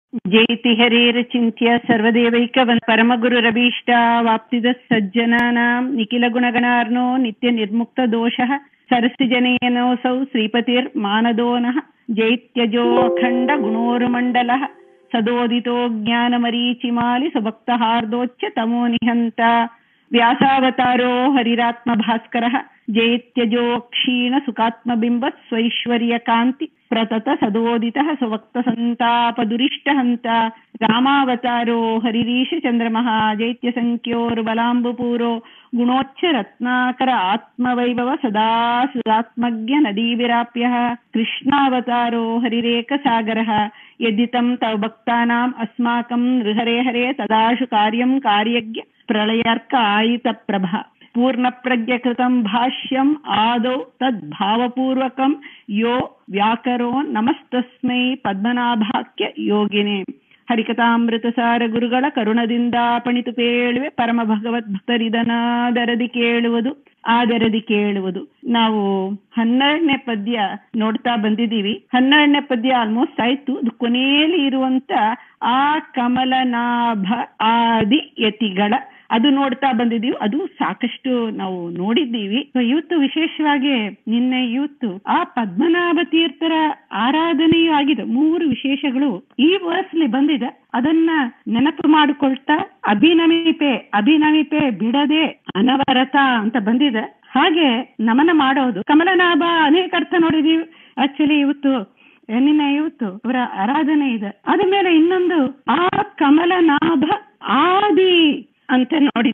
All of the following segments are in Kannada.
ಜೈತಿ ಹರೇರಚಿಂತ್ಯ ಸರ್ವದೇವೈಕವನ್ ಪರಮಗುರುರಭೀಷ್ಟ ವಾಪ್ತಿದ ಸಜ್ಜನಾನಾಂ ನಿಖಿಲ ಗುಣಗಣಾರ್ನೋ ನಿತ್ಯ ನಿರ್ಮುಕ್ತ ದೋಷಃ ಸರಸಿಜನೇನೋಸೌ ಶ್ರೀಪತಿರ್ಮಾನದೋ ನಃ ಜೈತ್ಯಜೋ ಅಖಂಡ ಗುಣೋರ್ಮಂಡಲಃ ಸದೋದಿತೋ ಜ್ಞಾನಮರೀಚಿಮಾಲಿ ಸುಭಕ್ತಹಾರ್ದೋಚ್ಯ ತಮೋ ನಿಹಂತ ವ್ಯಾಸಾವತಾರೋ ಹರಿರಾತ್ಮ ಭಾಸ್ಕರಃ ಜೈತ್ಯಜೋ ಕ್ಷೀಣ ಸುಖಾತ್ಮಬಿಂಬ ಸ್ವೈಶ್ವರ್ಯ ಕಾಂತಿ ಪ್ರತತ ಸದೋದಿತಃ ಸುವಕ್ತ ಸಂತಾಪ ದುರಿಷ್ಟ ಹಂತ ರಾಮಾವತಾರೋ ಹರಿರೀಶ ಚಂದ್ರಮಃ ಜೈತ್ಯ ಸಂಖ್ಯೋರ್ಬಲಾಂಬುಪೂರೋ ಗುಣೋಚ್ಚ ರತ್ನಾಕರ ಆತ್ಮವೈಭವ ಸದಾ ಸುಧಾತ್ಮಜ್ಞ ನದೀವಿರಾಪ್ಯ ಕೃಷ್ಣಾವತಾರೋ ಹರಿರೇಕ ಸಾಗರಃ ಯದಿತಂ ತವ ಭಕ್ತಾನಾಂ ಅಸ್ಮಾಕಂ ನೃಹರೆ ಹರೆ ತದಾಶು ಕಾರ್ಯಂ ಕಾರ್ಯಜ್ಞ ಪ್ರಳಯಾರ್ಕ ಆಯಿತ ಪ್ರಭಾ पूर्णप्रज्ञकृतं भाष्यम् आदौ तद्भावपूर्वकं यो व्याकरो नमस्तस्मै ಪದ್ಮನಾಭಾಕ್ಯ ಯೋಗಿನೇ ಹರಿಕಥಾಮೃತಸಾರ ಗುರುಗಳ ಕರುಣದಿಂದ ಪಣಿತು ಪೇಳುವೆ ಪರಮ ಭಗವದ್ ಭಕ್ತರಿದನಾದರದಿ ಕೇಳುವುದು ಆದರದಿ ಕೇಳುವುದು ನಾವು ಹನ್ನೆರಡನೇ ಪದ್ಯ ನೋಡ್ತಾ ಬಂದಿದ್ದೀವಿ ಹನ್ನೆರಡನೇ ಪದ್ಯ ಆಲ್ಮೋಸ್ಟ್ ಆಯ್ತು ಅದು ಕೊನೆಯಲ್ಲಿ ಇರುವಂತ ಆ ಕಮಲನಾಭ ಆದಿ ಯತಿಗಳ ಅದು ನೋಡ್ತಾ ಬಂದಿದೀವಿ ಅದು ಸಾಕಷ್ಟು ನಾವು ನೋಡಿದ್ದೀವಿ ಇವತ್ತು ವಿಶೇಷವಾಗಿ ನಿನ್ನೆ ಇವತ್ತು ಆ ಪದ್ಮನಾಭ ತೀರ್ಥರ ಆರಾಧನೆಯೂ ಆಗಿದೆ ಮೂರು ವಿಶೇಷಗಳು ಈ ವರ್ಸ್ಲಿ ಬಂದಿದೆ ಅದನ್ನ ನೆನಪು ಮಾಡಿಕೊಳ್ತಾ ಅಭಿನಮಿಪೆ ಅಭಿನಮಿಪೆ ಬಿಡದೆ ಅನವರತ ಅಂತ ಬಂದಿದೆ ಹಾಗೆ ನಮನ ಮಾಡೋದು ಕಮಲನಾಭ ಅನೇಕ ಅರ್ಥ ನೋಡಿದೀವಿ ಆಕ್ಚುಲಿ ಇವತ್ತು ನಿನ್ನೆ ಇವತ್ತು ಅವರ ಆರಾಧನೆ ಇದೆ ಅದ ಮೇಲೆ ಇನ್ನೊಂದು ಆ ಕಮಲನಾಭ ಆದಿ ಅಂತ ನೋಡಿ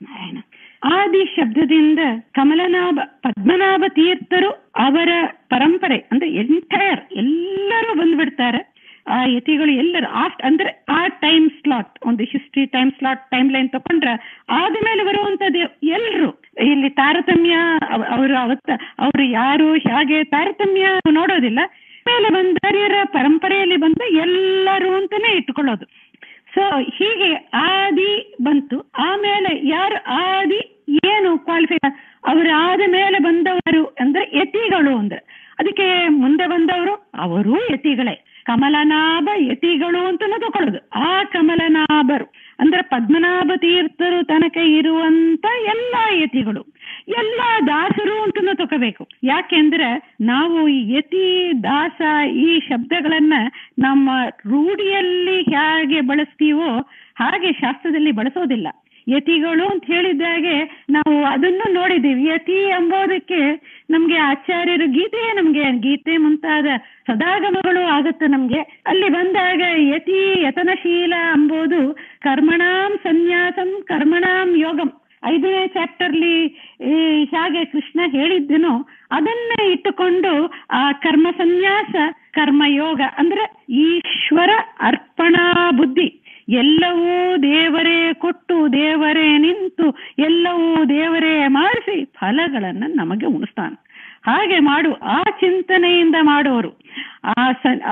ಆದಿ ಶಬ್ದದಿಂದ ಕಮಲನಾಭ ಪದ್ಮನಾಭ ತೀರ್ಥರು ಅವರ ಪರಂಪರೆ ಅಂದ್ರೆ ಎಂಟೈರ್ ಎಲ್ಲರೂ ಬಂದ್ಬಿಡ್ತಾರೆ ಆ ಯತಿಗಳು ಎಲ್ಲರೂ ಆಫ್ಟ್ ಅಂದ್ರೆ ಆ ಟೈಮ್ ಸ್ಲಾಟ್ ಒಂದು history time slot time line ತಕೊಂಡ್ರೆ ಆದ್ಮೇಲೆ ಬರುವಂತದ್ದು ಎಲ್ಲರೂ ಇಲ್ಲಿ ತಾರತಮ್ಯ ಅವರು ಅವತ್ತ ಅವರು ಯಾರು ಹೇಗೆ ತಾರತಮ್ಯ ನೋಡೋದಿಲ್ಲ ಮೇಲೆ ಬಂದರಿಯರ ಪರಂಪರೆಯಲ್ಲಿ ಬಂದ ಎಲ್ಲರೂ ಅಂತಾನೆ ಇಟ್ಕೊಳ್ಳೋದು ಸೊ ಹೀಗೆ ಆದಿ ಬಂತು ಆಮೇಲೆ ಯಾರು ಆದಿ ಏನು ಕ್ವಾಲಿಫೈ ಅವರು ಆದ ಮೇಲೆ ಬಂದವರು ಅಂದ್ರೆ ಯತಿಗಳು ಅಂದ್ರೆ ಅದಕ್ಕೆ ಮುಂದೆ ಬಂದವರು ಅವರೂ ಯತಿಗಳೇ ಕಮಲನಾಭ ಯತಿಗಳು ಅಂತ ತಗೊಳ್ಳೋದು ಆ ಕಮಲನಾಭರು ಅಂದ್ರೆ ಪದ್ಮನಾಭ ತೀರ್ಥರು ತನಕ ಇರುವಂತ ಎಲ್ಲಾ ಯತಿಗಳು ಎಲ್ಲಾ ದಾಸರು ಅಂತ ತಗೋಬೇಕು ಯಾಕೆಂದ್ರೆ ನಾವು ಈ ಯತಿ ದಾಸ ಈ ಶಬ್ದಗಳನ್ನ ನಮ್ಮ ರೂಢಿಯಲ್ಲಿ ಹೇಗೆ ಬಳಸ್ತೀವೋ ಹಾಗೆ ಶಾಸ್ತ್ರದಲ್ಲಿ ಬಳಸೋದಿಲ್ಲ ಯತಿಗಳು ಅಂತ ಹೇಳಿದಾಗೆ ನಾವು ಅದನ್ನು ನೋಡಿದ್ದೀವಿ ಯತಿ ಎಂಬುದಕ್ಕೆ ನಮ್ಗೆ ಆಚಾರ್ಯರು ಗೀತೆ ನಮ್ಗೆ ಗೀತೆ ಮುಂತಾದ ಸದಾಗಮಗಳು ಆಗುತ್ತೆ ನಮ್ಗೆ ಅಲ್ಲಿ ಬಂದಾಗ ಯತಿ ಯತನಶೀಲ ಎಂಬುದು ಕರ್ಮಣಾಂ ಸನ್ಯಾಸಂ ಕರ್ಮಣಾಂ ಯೋಗಂ ಐದನೇ ಚಾಪ್ಟರ್ಲಿ ಹೇಗೆ ಕೃಷ್ಣ ಹೇಳಿದ್ದನೋ ಅದನ್ನ ಇಟ್ಟುಕೊಂಡು ಆ ಕರ್ಮ ಸನ್ಯಾಸ ಕರ್ಮಯೋಗ ಅಂದ್ರೆ ಈಶ್ವರ ಅರ್ಪಣಾ ಬುದ್ಧಿ ಎಲ್ಲವೂ ದೇವರೇ ಕೊಟ್ಟು ದೇವರೇ ನಿಂತು ಎಲ್ಲವೂ ದೇವರೇ ಮಾಡಿಸಿ ಫಲಗಳನ್ನ ನಮಗೆ ಉಣಿಸ್ತಾನೆ ಹಾಗೆ ಮಾಡು ಆ ಚಿಂತನೆಯಿಂದ ಮಾಡೋರು ಆ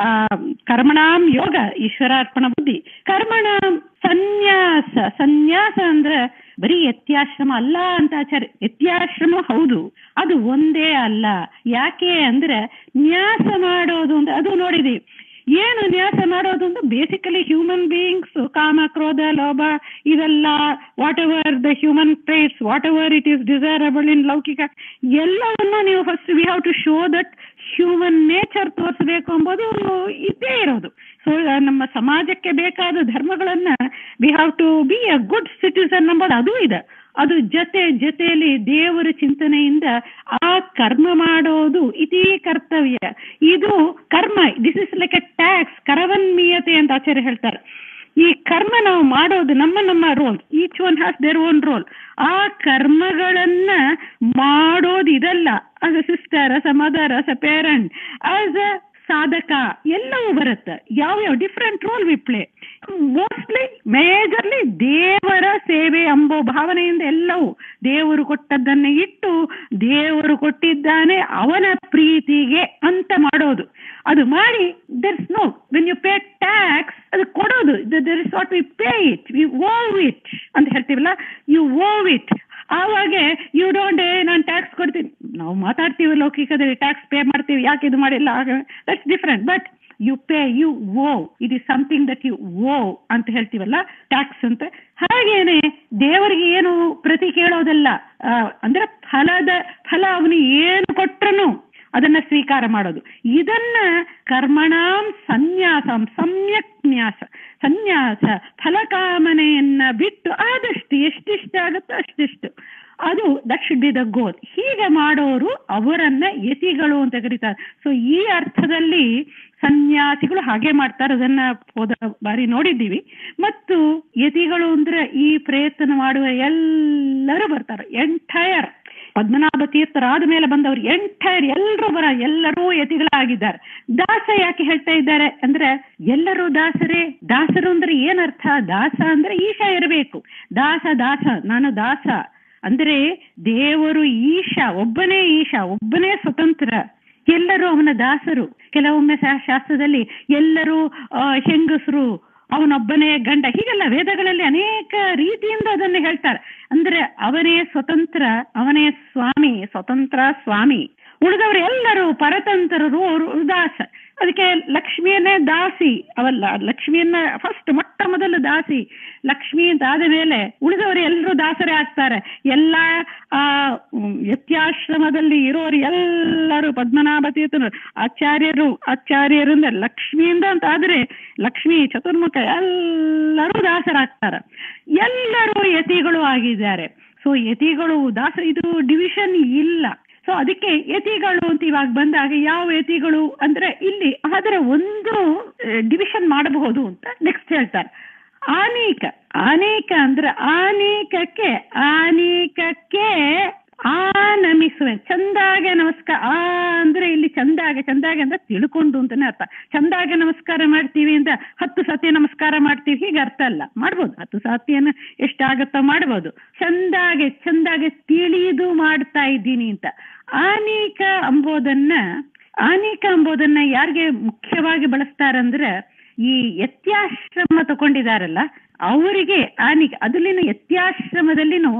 ಕರ್ಮಣಾಂ ಯೋಗ ಈಶ್ವರಾರ್ಪಣ ಬುದ್ಧಿ ಕರ್ಮಣಾಂ ಸನ್ಯಾಸ ಸನ್ಯಾಸ ಅಂದ್ರೆ ಬರೀ ಯತ್ಯಾಶ್ರಮ ಅಲ್ಲ ಅಂತ ಆಚಾರ್ಯ ಯತ್ಯಾಶ್ರಮ ಹೌದು ಅದು ಒಂದೇ ಅಲ್ಲ ಯಾಕೆ ಅಂದ್ರೆ ನ್ಯಾಸ ಮಾಡೋದು ಅಂದ್ರೆ ಅದು ನೋಡಿದೀವಿ ಏನು ನ್ಯಾಸ ಮಾಡೋದು ಅಂದ್ರೆ ಬೇಸಿಕಲಿ ಹ್ಯೂಮನ್ ಬೀಯಿಂಗ್ಸ್ ಕಾಮ ಕ್ರೋಧ ಲೋಭ ಇದೆಲ್ಲ whatever the human traits whatever it is desirable in ಲೌಕಿಕ ಎಲ್ಲವನ್ನ ನೀವು first we have to show that human nature ತೋರಿಸಬೇಕು ಎಂಬುದು ಇದ್ದೇ ಇರೋದು ಸೊ ನಮ್ಮ ಸಮಾಜಕ್ಕೆ ಬೇಕಾದ ಧರ್ಮಗಳನ್ನ we have to be a good citizen ಎಂಬುದು ಅದು ಇದೆ ಅದು ಜೊತೆ ಜೊತೆಯಲ್ಲಿ ದೇವರ ಚಿಂತನೆಯಿಂದ ಆ ಕರ್ಮ ಮಾಡೋದು ಇತಿ ಕರ್ತವ್ಯ ಇದು ಕರ್ಮ this is like a tax ಕರವನ್ಮೀಯತೆ ಅಂತ ಆಚಾರ್ಯ ಹೇಳ್ತಾರೆ ಈ ಕರ್ಮ ನಾವು ಮಾಡೋದು ನಮ್ಮ ನಮ್ಮ role each one has their own role ಆ ಕರ್ಮಗಳನ್ನ ಮಾಡೋದು ಇದಲ್ಲ as a sister as a mother as a parent as a ಸಾಧಕ ಎಲ್ಲವೂ ಬರುತ್ತೆ ಯಾವ ಯಾವ different role we play mostly majorly ದೇವರ ಸೇವೆ ಎಂಬೋ ಭಾವನೆಯಿಂದ ಎಲ್ಲವೂ ದೇವರು ಕೊಟ್ಟದ್ದನ್ನ ಇಟ್ಟು ದೇವರು ಕೊಟ್ಟಿದ್ದಾನೆ ಅವನ ಪ್ರೀತಿಗೆ ಅಂತ ಮಾಡೋದು ಅದು ಮಾಡಿ there is no when you pay tax ಅದು ಕೊಡೋದು there is what we pay it we owe it ಅಂತ ಹೇಳ್ತೀವಲ್ಲ ಯು ಓವ್ ಇಟ್ ಆವಾಗ ಯು ಡೋಂಟ್ ನಾನು ಟ್ಯಾಕ್ಸ್ ಕೊಡ್ತೀನಿ ನಾವು ಮಾತಾಡ್ತೀವಿ ಲೌಕಿಕದಲ್ಲಿ ಟ್ಯಾಕ್ಸ್ ಪೇ ಮಾಡ್ತೀವಿ ಯಾಕೆ ಇದು ಮಾಡಿಲ್ಲ that's different but you pay you owe it is something that you owe ಅಂತ ಹೇಳ್ತೀವಲ್ಲ ಟ್ಯಾಕ್ಸ್ ಅಂತ ಹಾಗೇನೆ ದೇವರಿಗೆ ಏನು ಪ್ರತಿ ಕೇಳೋದಲ್ಲ ಆ, ಅಂದ್ರೆ ಫಲದ ಫಲ ಅವನು ಏನು ಕೊಟ್ರನು ಅದನ್ನ ಸ್ವೀಕಾರ ಮಾಡೋದು ಇದನ್ನ ಕರ್ಮಣಾಂ ಸನ್ಯಾಸಂ ಸಮ್ಯಕ್ ನ್ಯಾಸ ಸನ್ಯಾಸ ಫಲಕಾಮನೆಯನ್ನ ಬಿಟ್ಟು ಆದಷ್ಟು ಎಷ್ಟಿಷ್ಟ ಆಗುತ್ತೋ ಅಷ್ಟಿಷ್ಟು ಅದು that should be the goal ಹೀಗೆ ಮಾಡೋರು ಅವರನ್ನ ಯತಿಗಳು ಅಂತ ಕರೀತಾರೆ ಸೊ ಈ ಅರ್ಥದಲ್ಲಿ ಸನ್ಯಾಸಿಗಳು ಹಾಗೆ ಮಾಡ್ತಾರೆ ಅದನ್ನ ಹೋದ ಬಾರಿ ನೋಡಿದ್ದೀವಿ ಮತ್ತು ಯತಿಗಳು ಅಂದ್ರೆ ಈ ಪ್ರಯತ್ನ ಮಾಡುವ ಎಲ್ಲರೂ ಬರ್ತಾರೆ ಎಂಟೈರ್ ಪದ್ಮನಾಭ ತೀರ್ಥರಾದ ಮೇಲೆ ಬಂದವರು ಎಂಟೈರ್ ಎಲ್ಲರೂ ಬರ ಎಲ್ಲರೂ ಯತಿಗಳಾಗಿದ್ದಾರೆ ದಾಸ ಯಾಕೆ ಹೇಳ್ತಾ ಇದ್ದಾರೆ ಅಂದ್ರೆ ಎಲ್ಲರೂ ದಾಸರೇ ದಾಸರು ಅಂದ್ರೆ ಏನರ್ಥ ದಾಸ ಅಂದ್ರೆ ಈಶ ಇರಬೇಕು ದಾಸ ದಾಸ ನಾನು ದಾಸ ಅಂದ್ರೆ ದೇವರು ಈಶ ಒಬ್ಬನೇ ಈಶ ಒಬ್ಬನೇ ಸ್ವತಂತ್ರ ಎಲ್ಲರೂ ಅವನ ದಾಸರು ಕೆಲವೊಮ್ಮೆ ಶಾ- ಶಾಸ್ತ್ರದಲ್ಲಿ ಎಲ್ಲರೂ ಆ, ಹೆಂಗಸರು ಅವನೊಬ್ಬನೇ ಗಂಡ ಹೀಗೆಲ್ಲ ವೇದಗಳಲ್ಲಿ ಅನೇಕ ರೀತಿಯಿಂದ ಅದನ್ನು ಹೇಳ್ತಾರೆ ಅಂದ್ರೆ ಅವನೇ ಸ್ವತಂತ್ರ ಅವನೇ ಸ್ವಾಮಿ ಸ್ವತಂತ್ರ ಸ್ವಾಮಿ ಉಳಿದವರು ಎಲ್ಲರೂ ಪರತಂತ್ರರು ಅವರು ದಾಸ ಅದಕ್ಕೆ ಲಕ್ಷ್ಮಿಯನ್ನೇ ದಾಸಿ ಅವಲ್ಲ ಲಕ್ಷ್ಮಿಯನ್ನ ಫಸ್ಟ್ ಮೊಟ್ಟ ಮೊದಲು ದಾಸಿ ಲಕ್ಷ್ಮಿ ಅಂತ ಆದ ಮೇಲೆ ಉಳಿದವರು ಎಲ್ಲರೂ ದಾಸರೇ ಆಗ್ತಾರೆ ಎಲ್ಲ ಆ ಉಮ್, ಯತ್ಯಾಶ್ರಮದಲ್ಲಿ ಇರೋರು ಎಲ್ಲರೂ ಪದ್ಮನಾಭ ತೀರ್ಥರು ಆಚಾರ್ಯರು ಆಚಾರ್ಯರಿಂದ ಲಕ್ಷ್ಮಿಯಿಂದ ಅಂತ ಆದ್ರೆ ಲಕ್ಷ್ಮಿ ಚತುರ್ಮುಖ ಎಲ್ಲರೂ ದಾಸರಾಗ್ತಾರೆ ಎಲ್ಲರೂ ಯತಿಗಳು ಆಗಿದ್ದಾರೆ ಸೊ ಯತಿಗಳು ದಾಸ ಇದು ಡಿವಿಷನ್ ಇಲ್ಲ ಸೊ ಅದಕ್ಕೆ ಯತಿಗಳು ಅಂತ ಇವಾಗ ಬಂದಾಗ ಯಾವ ಯತಿಗಳು ಅಂದ್ರೆ ಇಲ್ಲಿ ಆದರೆ ಒಂದು ಡಿವಿಷನ್ ಮಾಡಬಹುದು ಅಂತ ನೆಕ್ಸ್ಟ್ ಹೇಳ್ತಾರೆ ಆನೇಕ ಆನೇಕ ಅಂದ್ರೆ ಆನೇಕಕ್ಕೆ ಆನೇಕಕ್ಕೆ ಆ ನಮಿಸುವೆ ಚಂದಾಗೆ ನಮಸ್ಕಾರ ಆ ಅಂದ್ರೆ ಇಲ್ಲಿ ಚಂದಾಗೆ ಚಂದಾಗೆ ಅಂದ್ರೆ ತಿಳ್ಕೊಂಡು ಅಂತಾನೆ ಅರ್ಥ ಚಂದಾಗೆ ನಮಸ್ಕಾರ ಮಾಡ್ತೀವಿ ಅಂತ ಹತ್ತು ಸತಿ ನಮಸ್ಕಾರ ಮಾಡ್ತೀವಿ ಹೀಗೆ ಅರ್ಥ ಅಲ್ಲ ಮಾಡ್ಬೋದು ಹತ್ತು ಸತಿಯನ್ನು ಎಷ್ಟಾಗತ್ತೋ ಮಾಡ್ಬೋದು ಚಂದಾಗೆ ಚಂದಾಗೆ ತಿಳಿದು ಮಾಡ್ತಾ ಇದ್ದೀನಿ ಅಂತ ಆನೇಕ ಅಂಬೋದನ್ನ ಆನೇಕ ಅಂಬೋದನ್ನ ಯಾರಿಗೆ ಮುಖ್ಯವಾಗಿ ಬಳಸ್ತಾರಂದ್ರೆ ಈ ಯತ್ಯಾಶ್ರಮ ತಗೊಂಡಿದಾರಲ್ಲ ಅವರಿಗೆ ಆನಿಕ ಅದರಲ್ಲಿನ ಯತ್ಯಾಶ್ರಮದಲ್ಲಿನೂ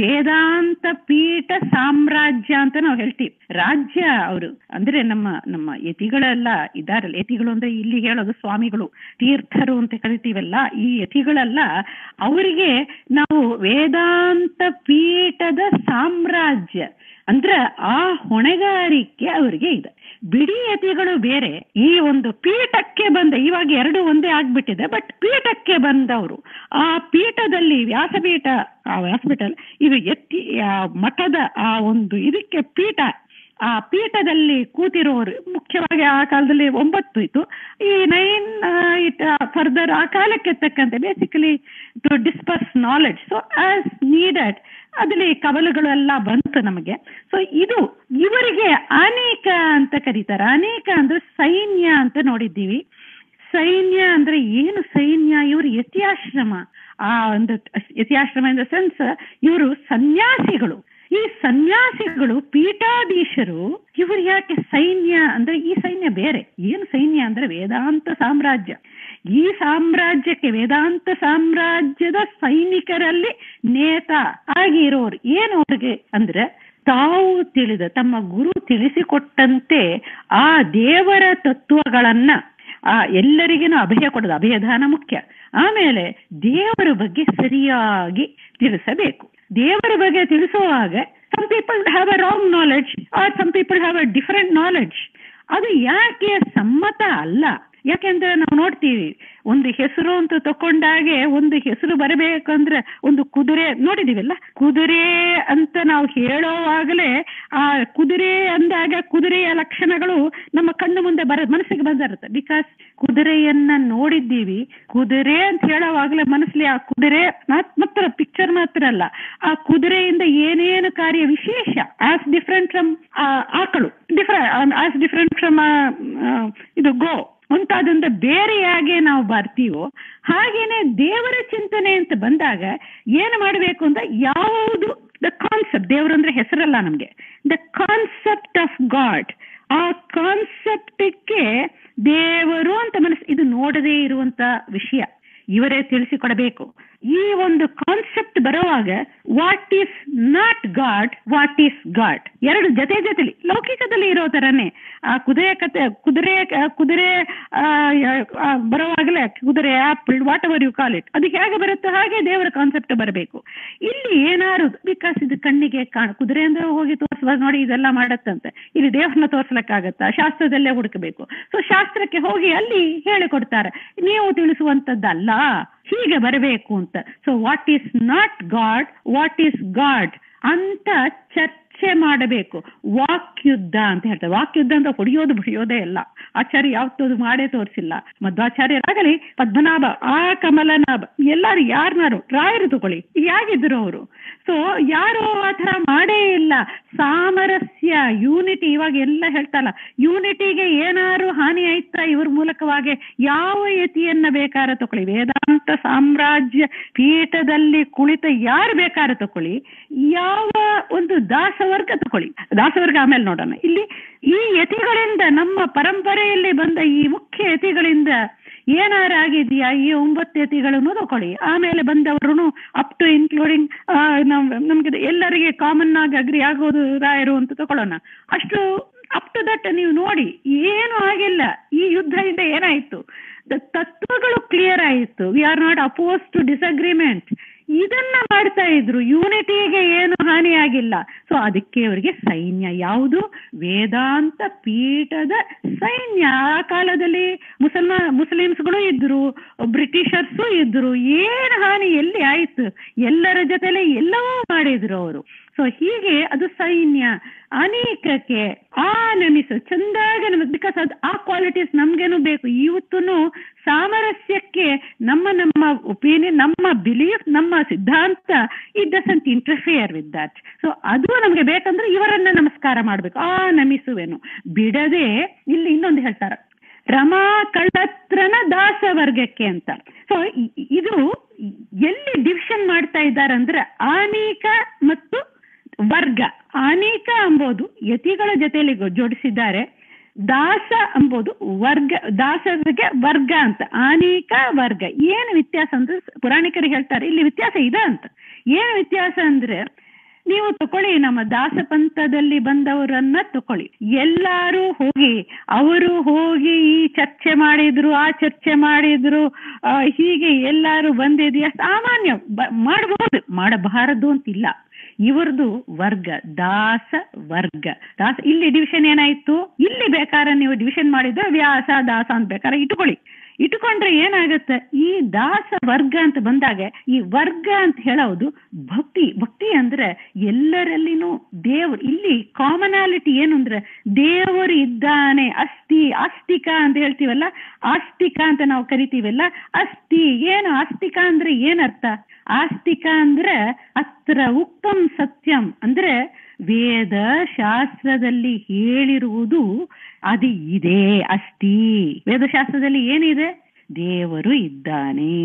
ವೇದಾಂತ ಪೀಠ ಸಾಮ್ರಾಜ್ಯ ಅಂತ ನಾವು ಹೇಳ್ತೀವಿ ರಾಜ್ಯ ಅವರು ಅಂದ್ರೆ ನಮ್ಮ ನಮ್ಮ ಯತಿಗಳೆಲ್ಲ ಇದಾರಲ್ಲ ಯತಿಗಳು ಅಂದ್ರೆ ಇಲ್ಲಿ ಹೇಳೋದು ಸ್ವಾಮಿಗಳು ತೀರ್ಥರು ಅಂತ ಕರಿತೀವಲ್ಲ ಈ ಯತಿಗಳೆಲ್ಲ ಅವರಿಗೆ ನಾವು ವೇದಾಂತ ಪೀಠದ ಸಾಮ್ರಾಜ್ಯ ಅಂದ್ರೆ ಆ ಹೊಣೆಗಾರಿಕೆ ಅವರಿಗೆ ಇದೆ ಬಿಡಿ ಯತಿಗಳು ಬೇರೆ ಈ ಒಂದು ಪೀಠಕ್ಕೆ ಬಂದ ಇವಾಗ ಎರಡು ಒಂದೇ ಆಗ್ಬಿಟ್ಟಿದೆ ಬಟ್ ಪೀಠಕ್ಕೆ ಬಂದವರು ಆ ಪೀಠದಲ್ಲಿ ವ್ಯಾಸಪೀಠ ಆ ವ್ಯಾಸಪೀಠ ಅಲ್ಲ, ಇದು ಎತ್ತಿ ಆ ಮಠದ ಆ ಒಂದು ಇದಕ್ಕೆ ಪೀಠ ಆ ಪೀಠದಲ್ಲಿ ಕೂತಿರೋರು ಮುಖ್ಯವಾಗಿ ಆ ಕಾಲದಲ್ಲಿ ಒಂಬತ್ತು ಇತ್ತು ಈ ನೈನ್ ಇಟ್ ಫರ್ದರ್ ಆ ಕಾಲಕ್ಕೆ ತಕ್ಕಂತೆ basically to disperse knowledge so as needed ಅದಲ್ಲಿ ಕವಲುಗಳೆಲ್ಲ ಬಂತು ನಮಗೆ ಸೊ ಇದು ಇವರಿಗೆ ಅನೇಕ ಅಂತ ಕರೀತಾರೆ ಅನೇಕ ಅಂದ್ರೆ ಸೈನ್ಯ ಅಂತ ನೋಡಿದ್ದೀವಿ ಸೈನ್ಯ ಅಂದ್ರೆ ಏನು ಸೈನ್ಯ ಇವರು ಯತಿಯಾಶ್ರಮ ಆ ಒಂದು ಯತಿಯಾಶ್ರಮ ಇನ್ ದ ಸೆನ್ಸ್ ಇವರು ಸನ್ಯಾಸಿಗಳು ಈ ಸನ್ಯಾಸಿಗಳು ಪೀಠಾಧೀಶರು ಇವರು ಯಾಕೆ ಸೈನ್ಯ ಅಂದ್ರೆ ಈ ಸೈನ್ಯ ಬೇರೆ ಏನು ಸೈನ್ಯ ಅಂದ್ರೆ ವೇದಾಂತ ಸಾಮ್ರಾಜ್ಯ ಈ ಸಾಮ್ರಾಜ್ಯಕ್ಕೆ ವೇದಾಂತ ಸಾಮ್ರಾಜ್ಯದ ಸೈನಿಕರಲ್ಲಿ ನೇತ ಆಗಿರೋರು ಏನು ಅವ್ರಿಗೆ ಅಂದ್ರೆ ತಾವು ತಿಳಿದ ತಮ್ಮ ಗುರು ತಿಳಿಸಿಕೊಟ್ಟಂತೆ ಆ ದೇವರ ತತ್ವಗಳನ್ನ ಆ ಎಲ್ಲರಿಗೇನು ಅಭಯ ಕೊಡೋದು ಅಭಯದಾನ ಮುಖ್ಯ ಆಮೇಲೆ ದೇವರ ಬಗ್ಗೆ ಸರಿಯಾಗಿ ತಿಳಿಸಬೇಕು ದೇವರ ಬಗ್ಗೆ ತಿಳಿಸುವಾಗ some people have a wrong knowledge or some people have a different knowledge ಅದು ಯಾಕೆ ಸಮ್ಮತ ಅಲ್ಲ ಯಾಕೆಂದ್ರೆ ನಾವು ನೋಡ್ತೀವಿ ಒಂದು ಹೆಸರು ಅಂತ ತಕೊಂಡಾಗೆ ಒಂದು ಹೆಸರು ಬರಬೇಕಂದ್ರೆ ಒಂದು ಕುದುರೆ ನೋಡಿದೀವಲ್ಲ ಕುದುರೆ ಅಂತ ನಾವು ಹೇಳೋವಾಗಲೇ ಆ ಕುದುರೆ ಅಂದಾಗ ಕುದುರೆಯ ಲಕ್ಷಣಗಳು ನಮ್ಮ ಕಣ್ಣು ಮುಂದೆ ಬರ ಮನಸ್ಸಿಗೆ ಬಂದಿರುತ್ತೆ ಬಿಕಾಸ್ ಕುದುರೆಯನ್ನ ನೋಡಿದ್ದೀವಿ ಕುದುರೆ ಅಂತ ಹೇಳೋವಾಗಲೇ ಮನಸ್ಸಲ್ಲಿ ಆ ಕುದುರೆ ಮಾತ್- ಮಾತ್ರ ಪಿಕ್ಚರ್ ಮಾತ್ರ ಅಲ್ಲ ಆ ಕುದುರೆಯಿಂದ ಏನೇನು ಕಾರ್ಯ ವಿಶೇಷ ಆಸ್ ಡಿಫ್ರೆಂಟ್ ಫ್ರಮ್ ಆಕಳು ಡಿಫ್ರೆಂಟ್ ಆಸ್ ಡಿಫ್ರೆಂಟ್ ಫ್ರಮ್ ಇದು ಗೋ ಮುಂತಾದಂತ ಬೇರೆಯಾಗೆ ನಾವು ಬರ್ತೀವೋ ಹಾಗೇನೆ ದೇವರ ಚಿಂತನೆ ಅಂತ ಬಂದಾಗ ಏನು ಮಾಡಬೇಕು ಅಂತ ಯಾವುದು ದ ಕಾನ್ಸೆಪ್ಟ್ ದೇವರು ಅಂದ್ರೆ ಹೆಸರಲ್ಲ ನಮ್ಗೆ ದ ಕಾನ್ಸೆಪ್ಟ್ ಆಫ್ ಗಾಡ್ ಆ ಕಾನ್ಸೆಪ್ಟಕ್ಕೆ ದೇವರು ಅಂತ ಮನಸ್ಸು ಇದು ನೋಡದೇ ಇರುವಂತ ವಿಷಯ ಇವರೇ ತಿಳಿಸಿಕೊಡಬೇಕು ಈ ಒಂದು ಕಾನ್ಸೆಪ್ಟ್ ಬರುವಾಗ what is not God what is God ಎರಡು ಜೊತೆ ಜೊತೆಲಿ ಲೌಕಿಕದಲ್ಲಿ ಇರೋ ತರನೇ ಆ ಕುದುರೆ ಕತೆ ಕುದುರೆ ಕುದುರೆ ಬರುವಾಗಲೇ ಕುದುರೆ apple whatever you call it ಅದು ಹೇಗೆ ಬರುತ್ತೋ ಹಾಗೆ ದೇವರ ಕಾನ್ಸೆಪ್ಟ್ ಬರಬೇಕು ಇಲ್ಲಿ ಏನಾರು ಬಿಕಾಸ್ ಇದು ಕಣ್ಣಿಗೆ ಕಾಣ ಕುದುರೆ ಅಂದ್ರೆ ಹೋಗಿ ತೋರಿಸುವಾಗ ನೋಡಿ ಇದೆಲ್ಲ ಮಾಡತ್ತಂತೆ ಇಲ್ಲಿ ದೇವ್ರನ್ನ ತೋರ್ಸ್ಲಿಕ್ಕಾಗತ್ತಾ ಶಾಸ್ತ್ರದಲ್ಲೇ ಹುಡುಕಬೇಕು ಸೊ ಶಾಸ್ತ್ರಕ್ಕೆ ಹೋಗಿ ಅಲ್ಲಿ ಹೇಳಿಕೊಡ್ತಾರೆ ನೀವು ತಿಳಿಸುವಂತದ್ದಲ್ಲ ಹೀಗೆ ಬರಬೇಕು ಅಂತ so what is not God what is God ಅಂತ ಚರ್ಚೆ ಮಾಡಬೇಕು ವಾಕ್ಯುದ್ಧ ಅಂತ ಹೇಳ್ತಾರೆ ವಾಕ್ಯುದ್ಧ ಅಂತ ಹೊಡೆಯೋದು ಬಡಿಯೋದೇ ಇಲ್ಲ ಆಚಾರ್ಯ ಯಾವತ್ತದು ಮಾಡೇ ತೋರಿಸಿಲ್ಲ ಮಧ್ವಾಚಾರ್ಯರಾಗಲಿ ಪದ್ಮನಾಭ ಆ ಕಮಲನಾಭ ಎಲ್ಲಾರು ಯಾರನ್ನಾರು ರಾಯರು ತಗೊಳ್ಳಿ ಯಾಗಿದ್ರು ಅವರು ಸೊ ಯಾರು ಆ ಥರ ಮಾಡೇ ಇಲ್ಲ ಸಾಮರಸ್ಯ ಯೂನಿಟಿ ಇವಾಗ ಎಲ್ಲ ಹೇಳ್ತಲ್ಲ ಯೂನಿಟಿಗೆ ಏನಾರು ಹಾನಿ ಆಯ್ತಾ ಇವ್ರ ಮೂಲಕವಾಗಿ ಯಾವ ಯತಿಯನ್ನ ಬೇಕಾರ ತಗೊಳ್ಳಿ ವೇದಾಂತ ಸಾಮ್ರಾಜ್ಯ ಪೀಠದಲ್ಲಿ ಕುಳಿತ ಯಾರು ಬೇಕಾರ ತಗೊಳ್ಳಿ ಯಾವ ಒಂದು ದಾಸವರ್ಗ ತಗೊಳ್ಳಿ ದಾಸವರ್ಗ ಆಮೇಲೆ ನೋಡೋಣ ಇಲ್ಲಿ ಈ ಯತಿಗಳಿಂದ ನಮ್ಮ ಪರಂಪರೆಯಲ್ಲಿ ಬಂದ ಈ ಮುಖ್ಯ ಯತಿಗಳಿಂದ ಏನಾರಾಗಿದೆಯಾ ಈ ಒಂಬತ್ತು ಯತಿಗಳನ್ನು ತಗೊಳ್ಳಿ ಆಮೇಲೆ ಬಂದವರು ಅಪ್ ಟು ಇನ್ಕ್ಲೂಡಿಂಗ್ ನಮ್ಗೆ ಎಲ್ಲರಿಗೆ ಕಾಮನ್ ಆಗಿ ಅಗ್ರಿ ಆಗೋದು ರಾಯರು ಅಂತ ತಗೊಳ್ಳೋಣ ಅಷ್ಟು ಅಪ್ ಟು ದಟ್ ನೀವು ನೋಡಿ ಏನು ಆಗಿಲ್ಲ ಈ ಯುದ್ಧದಿಂದ ಏನಾಯ್ತು ತತ್ವಗಳು ಕ್ಲಿಯರ್ ಆಯಿತು we are not oppose to disagreement ಇದನ್ನ ಮಾಡ್ತಾ ಇದ್ರು ಯೂನಿಟಿಗೆ ಏನು ಹಾನಿ ಆಗಿಲ್ಲ ಸೊ ಅದಕ್ಕೆ ಅವರಿಗೆ ಸೈನ್ಯ ಯಾವುದು ವೇದಾಂತ ಪೀಠದ ಸೈನ್ಯ ಆ ಕಾಲದಲ್ಲಿ ಮುಸಲ್ಮಾ ಮುಸ್ಲಿಮ್ಸ್ಗಳು ಇದ್ರು ಬ್ರಿಟಿಷರ್ಸು ಇದ್ರು ಏನು ಹಾನಿ ಎಲ್ಲಿ ಆಯ್ತು ಎಲ್ಲರ ಜೊತೆಲೆ ಎಲ್ಲವೂ ಮಾಡಿದ್ರು ಅವರು ಸೊ ಹೀಗೆ ಅದು ಸೈನ್ಯ ಅನೇಕಕ್ಕೆ ಆ ನಮಿಸು ಚಂದಾಗ ನಮಗೆ ಬಿಕಾಸ್ ಅದು ಆ ಕ್ವಾಲಿಟೀಸ್ ನಮ್ಗೇನು ಬೇಕು ಇವತ್ತು ಸಾಮರಸ್ಯಕ್ಕೆ ನಮ್ಮ ನಮ್ಮ ಒಪಿನಿಯನ್ ನಮ್ಮ ಬಿಲೀಫ್ ನಮ್ಮ ಸಿದ್ಧಾಂತ it doesn't interfere with that so ಅದು ನಮಗೆ ಬೇಕಂದ್ರೆ ಇವರನ್ನ ನಮಸ್ಕಾರ ಮಾಡಬೇಕು ಆ ನಮಿಸುವೆನು ಬಿಡದೆ ಇಲ್ಲಿ ಇನ್ನೊಂದು ಹೇಳ್ತಾರೆ ರಮಾ ಕಳ್ಳತ್ರನ ದಾಸವರ್ಗಕ್ಕೆ ಅಂತ ಸೊ ಇದು ಎಲ್ಲಿ ಡಿವಿಷನ್ ಮಾಡ್ತಾ ಇದ್ದಾರೆ ಅಂದ್ರೆ ಆನೀಕ ಮತ್ತು ವರ್ಗ ಆನೀಕ ಎಂಬುದು ಯತಿಗಳ ಜೊತೆಯಲ್ಲಿ ಜೋಡಿಸಿದ್ದಾರೆ ದಾಸ ಎಂಬುದು ವರ್ಗ ದಾಸರಿಗೆ ವರ್ಗ ಅಂತ ಆನೀಕ ವರ್ಗ ಏನು ವ್ಯತ್ಯಾಸ ಅಂದ್ರೆ ಪುರಾಣಿಕರು ಹೇಳ್ತಾರೆ ಇಲ್ಲಿ ವ್ಯತ್ಯಾಸ ಇದೆ ಅಂತ ಏನು ವ್ಯತ್ಯಾಸ ಅಂದ್ರೆ ನೀವು ತಕೊಳ್ಳಿ ನಮ್ಮ ದಾಸ ಪಂಥದಲ್ಲಿ ಬಂದವರನ್ನ ತಕೊಳ್ಳಿ ಎಲ್ಲಾರು ಹೋಗಿ ಅವರು ಹೋಗಿ ಈ ಚರ್ಚೆ ಮಾಡಿದ್ರು ಆ ಚರ್ಚೆ ಮಾಡಿದ್ರು ಹೀಗೆ ಎಲ್ಲಾರು ಬಂದಿದೆಯಾ ಸಾಮಾನ್ಯ ಮಾಡಬಹುದು ಮಾಡಬಾರದು ಅಂತಿಲ್ಲ ಇವ್ರದ್ದು ವರ್ಗ ದಾಸ ವರ್ಗ ದಾಸ ಇಲ್ಲಿ ಡಿವಿಷನ್ ಏನಾಯ್ತು ಇಲ್ಲಿ ಬೇಕಾದ್ರೆ ನೀವು ಡಿವಿಷನ್ ಮಾಡಿದ್ರೆ ವ್ಯಾಸ ದಾಸ ಅಂತ ಬೇಕಾದ್ರೆ ಇಟ್ಕೊಳ್ಳಿ ಇಟ್ಕೊಂಡ್ರೆ ಏನಾಗುತ್ತೆ ಈ ದಾಸ ವರ್ಗ ಅಂತ ಬಂದಾಗ ಈ ವರ್ಗ ಅಂತ ಹೇಳೋದು ಭಕ್ತಿ ಭಕ್ತಿ ಅಂದ್ರೆ ಎಲ್ಲರಲ್ಲಿನೂ ದೇವ್ರು ಇಲ್ಲಿ ಕಾಮನಾಲಿಟಿ ಏನು ಅಂದ್ರೆ ದೇವರು ಇದ್ದಾನೆ ಅಸ್ತಿ ಆಸ್ತಿಕ ಅಂತ ಹೇಳ್ತೀವಲ್ಲ ಆಸ್ತಿಕ ಅಂತ ನಾವು ಕರಿತೀವಲ್ಲ ಅಸ್ತಿ ಏನು ಆಸ್ತಿಕ ಅಂದ್ರೆ ಏನರ್ಥ ಆಸ್ತಿಕ ಅಂದ್ರೆ ಅತ್ರ ಉಕ್ತಂ ಸತ್ಯಂ ಅಂದ್ರೆ ವೇದ ಶಾಸ್ತ್ರದಲ್ಲಿ ಹೇಳಿರುವುದು ಅದು ಇದೆ ಅಸ್ತಿ ವೇದಶಾಸ್ತ್ರದಲ್ಲಿ ಏನಿದೆ ದೇವರು ಇದ್ದಾನೆ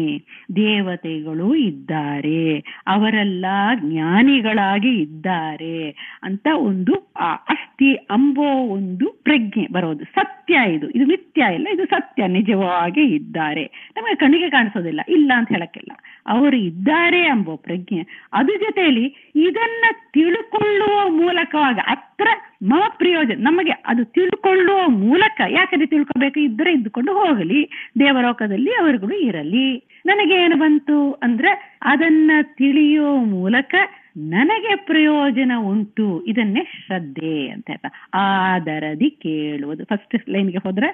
ದೇವತೆಗಳು ಇದ್ದಾರೆ ಅವರೆಲ್ಲ ಜ್ಞಾನಿಗಳಾಗಿ ಇದ್ದಾರೆ ಅಂತ ಒಂದು ಅಸ್ಥಿ ಅಂಬೋ ಒಂದು ಪ್ರಜ್ಞೆ ಬರೋದು ಸತ್ಯ ಇದು ಇದು ನಿತ್ಯ ಇಲ್ಲ ಇದು ಸತ್ಯ ನಿಜವಾಗಿ ಇದ್ದಾರೆ ನಮಗೆ ಕಣ್ಣಿಗೆ ಕಾಣಿಸೋದಿಲ್ಲ ಇಲ್ಲ ಅಂತ ಹೇಳಕ್ಕಿಲ್ಲ ಅವರು ಇದ್ದಾರೆ ಎಂಬೋ ಪ್ರಜ್ಞೆ ಅದ್ರ ಜೊತೆಯಲ್ಲಿ ಇದನ್ನ ತಿಳ್ಕೊಳ್ಳುವ ಮೂಲಕವಾಗಿ ಹತ್ರ ಮ ಪ್ರಯೋಜನ ನಮಗೆ ಅದು ತಿಳ್ಕೊಳ್ಳುವ ಮೂಲಕ ಯಾಕಂದ್ರೆ ತಿಳ್ಕೊಬೇಕು ಇದ್ರೆ ಇದ್ದುಕೊಂಡು ಹೋಗಲಿ ದೇವಲೋಕದಲ್ಲಿ ಅವರುಗಳು ಇರಲಿ ನನಗೆ ಏನು ಬಂತು ಅಂದ್ರೆ ಅದನ್ನ ತಿಳಿಯೋ ಮೂಲಕ ನನಗೆ ಪ್ರಯೋಜನ ಉಂಟು ಇದನ್ನೇ ಶ್ರದ್ಧೆ ಅಂತ ಹೇಳ್ತಾ ಆದರದಿ ಕೇಳುವುದು ಫಸ್ಟ್ ಲೈನ್ಗೆ ಹೋದ್ರೆ